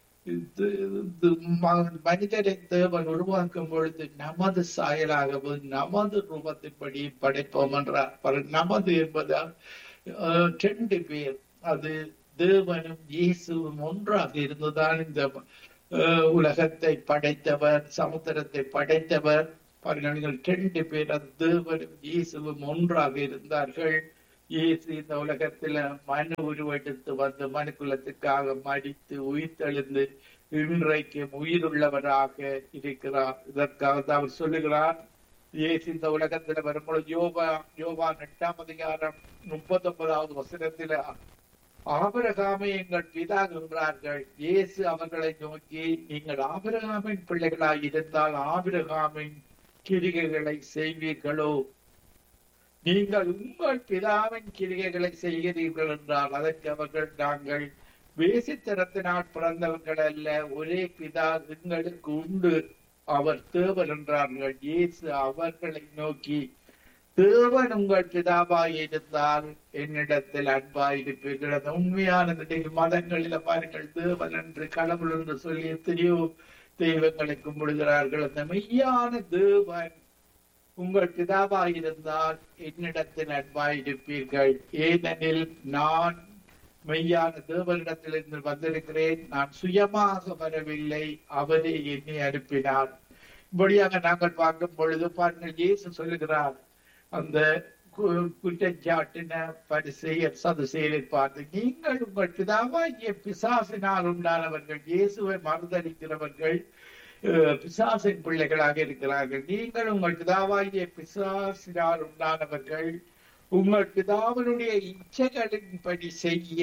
மனிதரை தேவன் உருவாக்கும் பொழுது நமது சாயலாகவும் நமது ரூபத்தின்படி படைப்போம் என்றார் நமது என்பதால் ரெண்டு பேர் அது தேவனும் இயேசுவும் ஒன்றாக இருந்துதான் இந்த அஹ், உலகத்தை படைத்தவர் சமுத்திரத்தை படைத்தவர் பாருங்கள் நீங்கள் ரெண்டு பேர் அந்த தேவனும் இயேசுவும் ஒன்றாக இருந்தார்கள் இயேசு இந்த உலகத்துல மனு உருவெடுத்து வந்து மனுக்குலத்துக்காக மடித்து உயிர்த்தெழுந்து இன்றைக்கு உயிருள்ளவராக இருக்கிறார் இதற்காக தான் அவர் சொல்லுகிறார் இயேசு இந்த உலகத்துல வரும்பொழுது யோபா யோபா எட்டாம் அதிகாரம் முப்பத்தி ஒன்பதாவது வசனத்துல ஆபரகாமை எங்கள் பிதா என்றார்கள் இயேசு அவர்களை நோக்கி நீங்கள் ஆபிரகாமின் பிள்ளைகளாய் இருந்தால் ஆபிரகாமின் கிரிகைகளை செய்வீர்களோ நீங்கள் உங்கள் பிதாவின் கிரிகைகளை செய்கிறீர்கள் என்றால் அதற்கு அவர்கள் நாங்கள் வேசித்தனத்தினால் பிறந்தவர்கள் அல்ல ஒரே பிதா எங்களுக்கு உண்டு அவர் தேவன் என்றார்கள் இயேசு அவர்களை நோக்கி தேவன் உங்கள் பிதாவாய் இருந்தால் என்னிடத்தில் அன்பாய் இருப்பீர்கள் அது உண்மையான இன்றைக்கு மதங்களில பாருங்கள் தேவன் என்று கடவுள் என்று சொல்லி எத்தனையோ தெய்வங்களை கும்பிடுகிறார்கள் அந்த மெய்யான தேவன் உங்கள் பிதாவாய் இருந்தால் என்னிடத்தில் அன்பாய் இருப்பீர்கள் ஏனெனில் நான் மெய்யான தேவனிடத்திலிருந்து வந்திருக்கிறேன் நான் சுயமாக வரவில்லை அவரே என்னை அனுப்பினார் இப்படியாக நாங்கள் பார்க்கும் பொழுது பாருங்கள் இயேசு சொல்லுகிறார் அந்த கு- குற்றச்சாட்டின பரிசெயர் சதுசெயலை பார்த்து நீங்கள் உங்கள் பிதாவாகிய பிசாசினால் உண்டானவர்கள் இயேசுவை மறுதளிக்கிறவர்கள் அஹ், பிசாசின் பிள்ளைகளாக இருக்கிறார்கள் நீங்கள் உங்கள் பிதாவாகிய பிசாசினால் உண்டானவர்கள் உங்கள் பிதாவினுடைய இச்சைகளின்படி செய்ய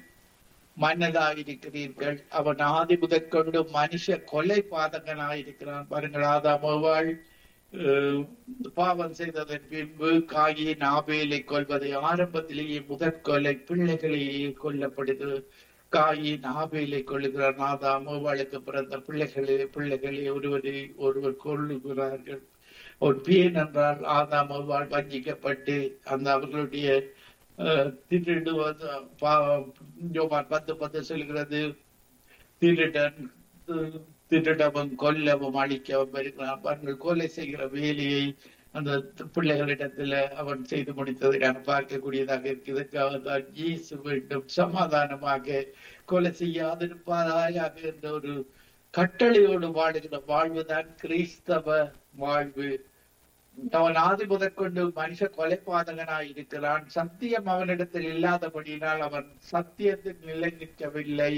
மன்னதாயிருக்கிறீர்கள் அவன் ஆதி முதற்கொண்டு மனுஷ கொலை பாதகனாயிருக்கிறான் பாருங்கள் ஆதாமோவாள் அஹ், பாவம் செய்ததன் பின்பு காயை நாபேலை கொல்வதை ஆரம்பத்திலேயே முதற் கொலை பிள்ளைகளையே கொல்லப்படுது காயை நாபேலை கொள்ளுகிறார் நாதாமோவாளுக்கு பிறந்த பிள்ளைகளே பிள்ளைகளே ஒருவரை ஒருவர் கொள்ளுகிறார்கள் ஒரு பேன் என்றால் ஆதாம் அவ்வாள் வஞ்சிக்கப்பட்டு அந்த அவர்களுடைய அஹ், திருடுவது பா- யோவான் பத்து பத்து சொல்கிறது திருடன் தி- திருடவும் கொல்லவும் அழிக்கவும் வருகிறான் அவர்கள் கொலை செய்கிற வேலையை அந்த பிள்ளைகளிடத்துல அவன் செய்து முடித்ததை நான் பார்க்கக்கூடியதாக இருக்கு இதற்காக தான் இயேசு வேண்டும் சமாதானமாக கொலை செய்யாதிருப்பாராயாக என்ற ஒரு கட்டளையோடு வாழுகிற வாழ்வுதான் கிறிஸ்தவ வாழ்வு அவன் ஆதி முதற்கொண்டு மனுஷ கொலைபாதகனாய் இருக்கிறான் சத்தியம் அவனிடத்தில் இல்லாதபடியினால் அவன் சத்தியத்தில் நிலை நிற்கவில்லை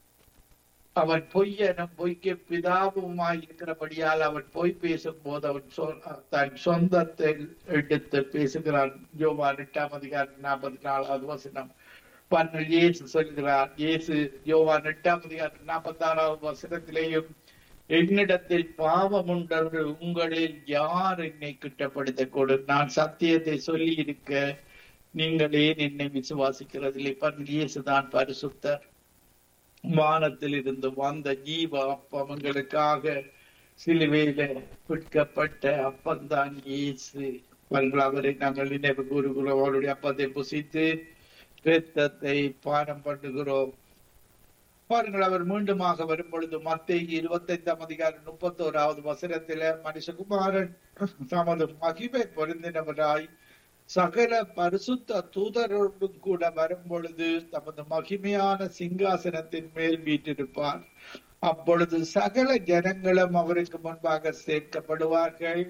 அவன் பொய்யனும் பொய்க்கு பிதாவுமாய் இருக்கிறபடியால் அவன் பொய் பேசும் போது அவன் சொ- தன் சொந்தத்தை எடுத்து பேசுகிறான் யோவான் எட்டாம் அதிகாரம் நாற்பத்தி நாலாவது வசனம் பன்னல் இயேசு சொல்கிறார் இயேசு யோவான் எட்டாம் அதிகாரம் நாற்பத்தி ஆறாவது வசனத்திலேயும் என்னிடத்தில் பாவம் உண்டென்று உங்களில் யார் என்னை குற்றப்படுத்தக் கொடு நான் சத்தியத்தை சொல்லி இருக்க நீங்கள் ஏன் என்னை விசுவாசிக்கிறதில்லை பாருங்கள் இயேசுதான் பரிசுத்தர் வானத்தில் இருந்து வந்த ஜீவ அப்பம் எங்களுக்காக சிலுவையில விற்கப்பட்ட அப்பந்தான் இயேசு பாருங்கள் அவரை நாங்கள் நினைவு கூறுகிறோம் அவருடைய அப்பத்தை புசித்து இரத்தத்தை பானம் பண்ணுகிறோம் பாருங்கள் அவர் மீண்டுமாக வரும் பொழுது மத்திய இருபத்தி ஐந்தாம் அதிகாரம் முப்பத்தோராவது வசனத்தில மனுஷகுமாரன் தமது மகிமை பொருந்தினவராய் சகல பரிசுத்த தூதரோடும் கூட வரும் பொழுது தமது மகிமையான சிங்காசனத்தின் மேல் வீட்டிருப்பார் அப்பொழுது சகல ஜனங்களும் அவருக்கு முன்பாக சேர்க்கப்படுவார்கள்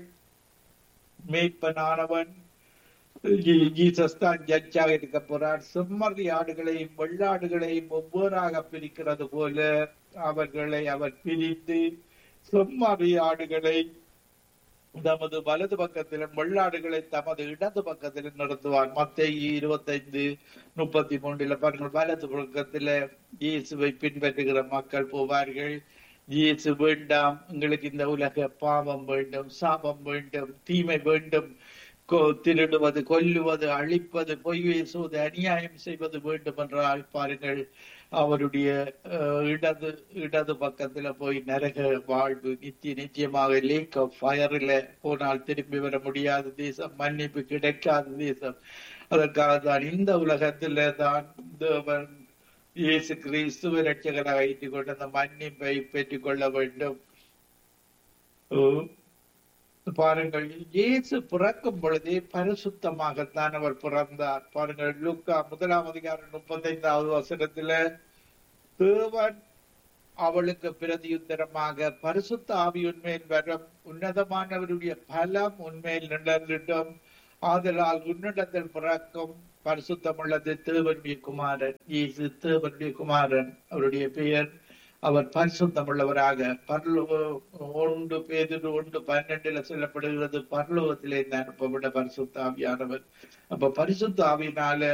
மேய்ப்பனானவன் ஜீ- ஜீசஸ் தான் ஜட்ஜாக இருக்க போறார் செம்மறி ஆடுகளையும் வெள்ளாடுகளையும் ஒவ்வொருவராக பிரிக்கிறது போல அவர்களை அவர் பிரித்து செம்மறி ஆடுகளை தமது வலது பக்கத்திலும் வெள்ளாடுகளை தமது இடது பக்கத்திலும் நடத்துவார் மத்திய இருபத்தைந்து முப்பத்தி மூன்றுல பாருங்கள் வலது பக்கத்துல இயேசுவை பின்பற்றுகிற மக்கள் போவார்கள் இயேசு வேண்டாம் எங்களுக்கு இந்த உலக பாவம் வேண்டும் சாபம் வேண்டும் தீமை வேண்டும் கொ- திருடுவது கொல்லுவது அழிப்பது பொய் பேசுவது அநியாயம் செய்வது வேண்டும் என்றால் பாருங்கள் அவருடைய அஹ், இடது இடது பக்கத்துல போய் நரக வாழ்வு நித்திய நிச்சயமாக லேக் ஆஃப் ஃபயர்ல போனால் திரும்பி வர முடியாத தேசம் மன்னிப்பு கிடைக்காத தேசம் அதற்காக தான் இந்த உலகத்துல தான் தேவன் இயேசு கிறிஸ்துவ ரட்சகராக வைத்துக் கொண்டு அந்த மன்னிப்பை பெற்றுக்கொள்ள வேண்டும் ஓ, பாருங்கள் இயேசு பிறக்கும் பொழுதே பரிசுத்தமாகத்தான் அவர் பிறந்தார் பாருங்கள் லூக்கா முதலாம் அதிகாரம் முப்பத்தைந்தாவது வசனத்துல தேவன் அவளுக்கு பிரதியுத்தரமாக பரிசுத்த ஆவி உண்மையில் வரும் உன்னதமானவருடைய பலம் உண்மையில் நிழலிடும் ஆதலால் உன்னிடத்தில் பிறக்கும் பரிசுத்தமுள்ளது தேவனுடைய குமாரன் இயேசு தேவனுடைய குமாரன் அவருடைய பெயர் அவர் பரிசுத்தமுள்ளவராக பரலோக ஒன்று பேதிரு ஒன்று பன்னெண்டுல சொல்லப்படுகிறது பரலோகத்திலே இருந்து அனுப்பப்பட்ட பரிசுத்த ஆவியானவர் அப்ப பரிசுத்த ஆவியினால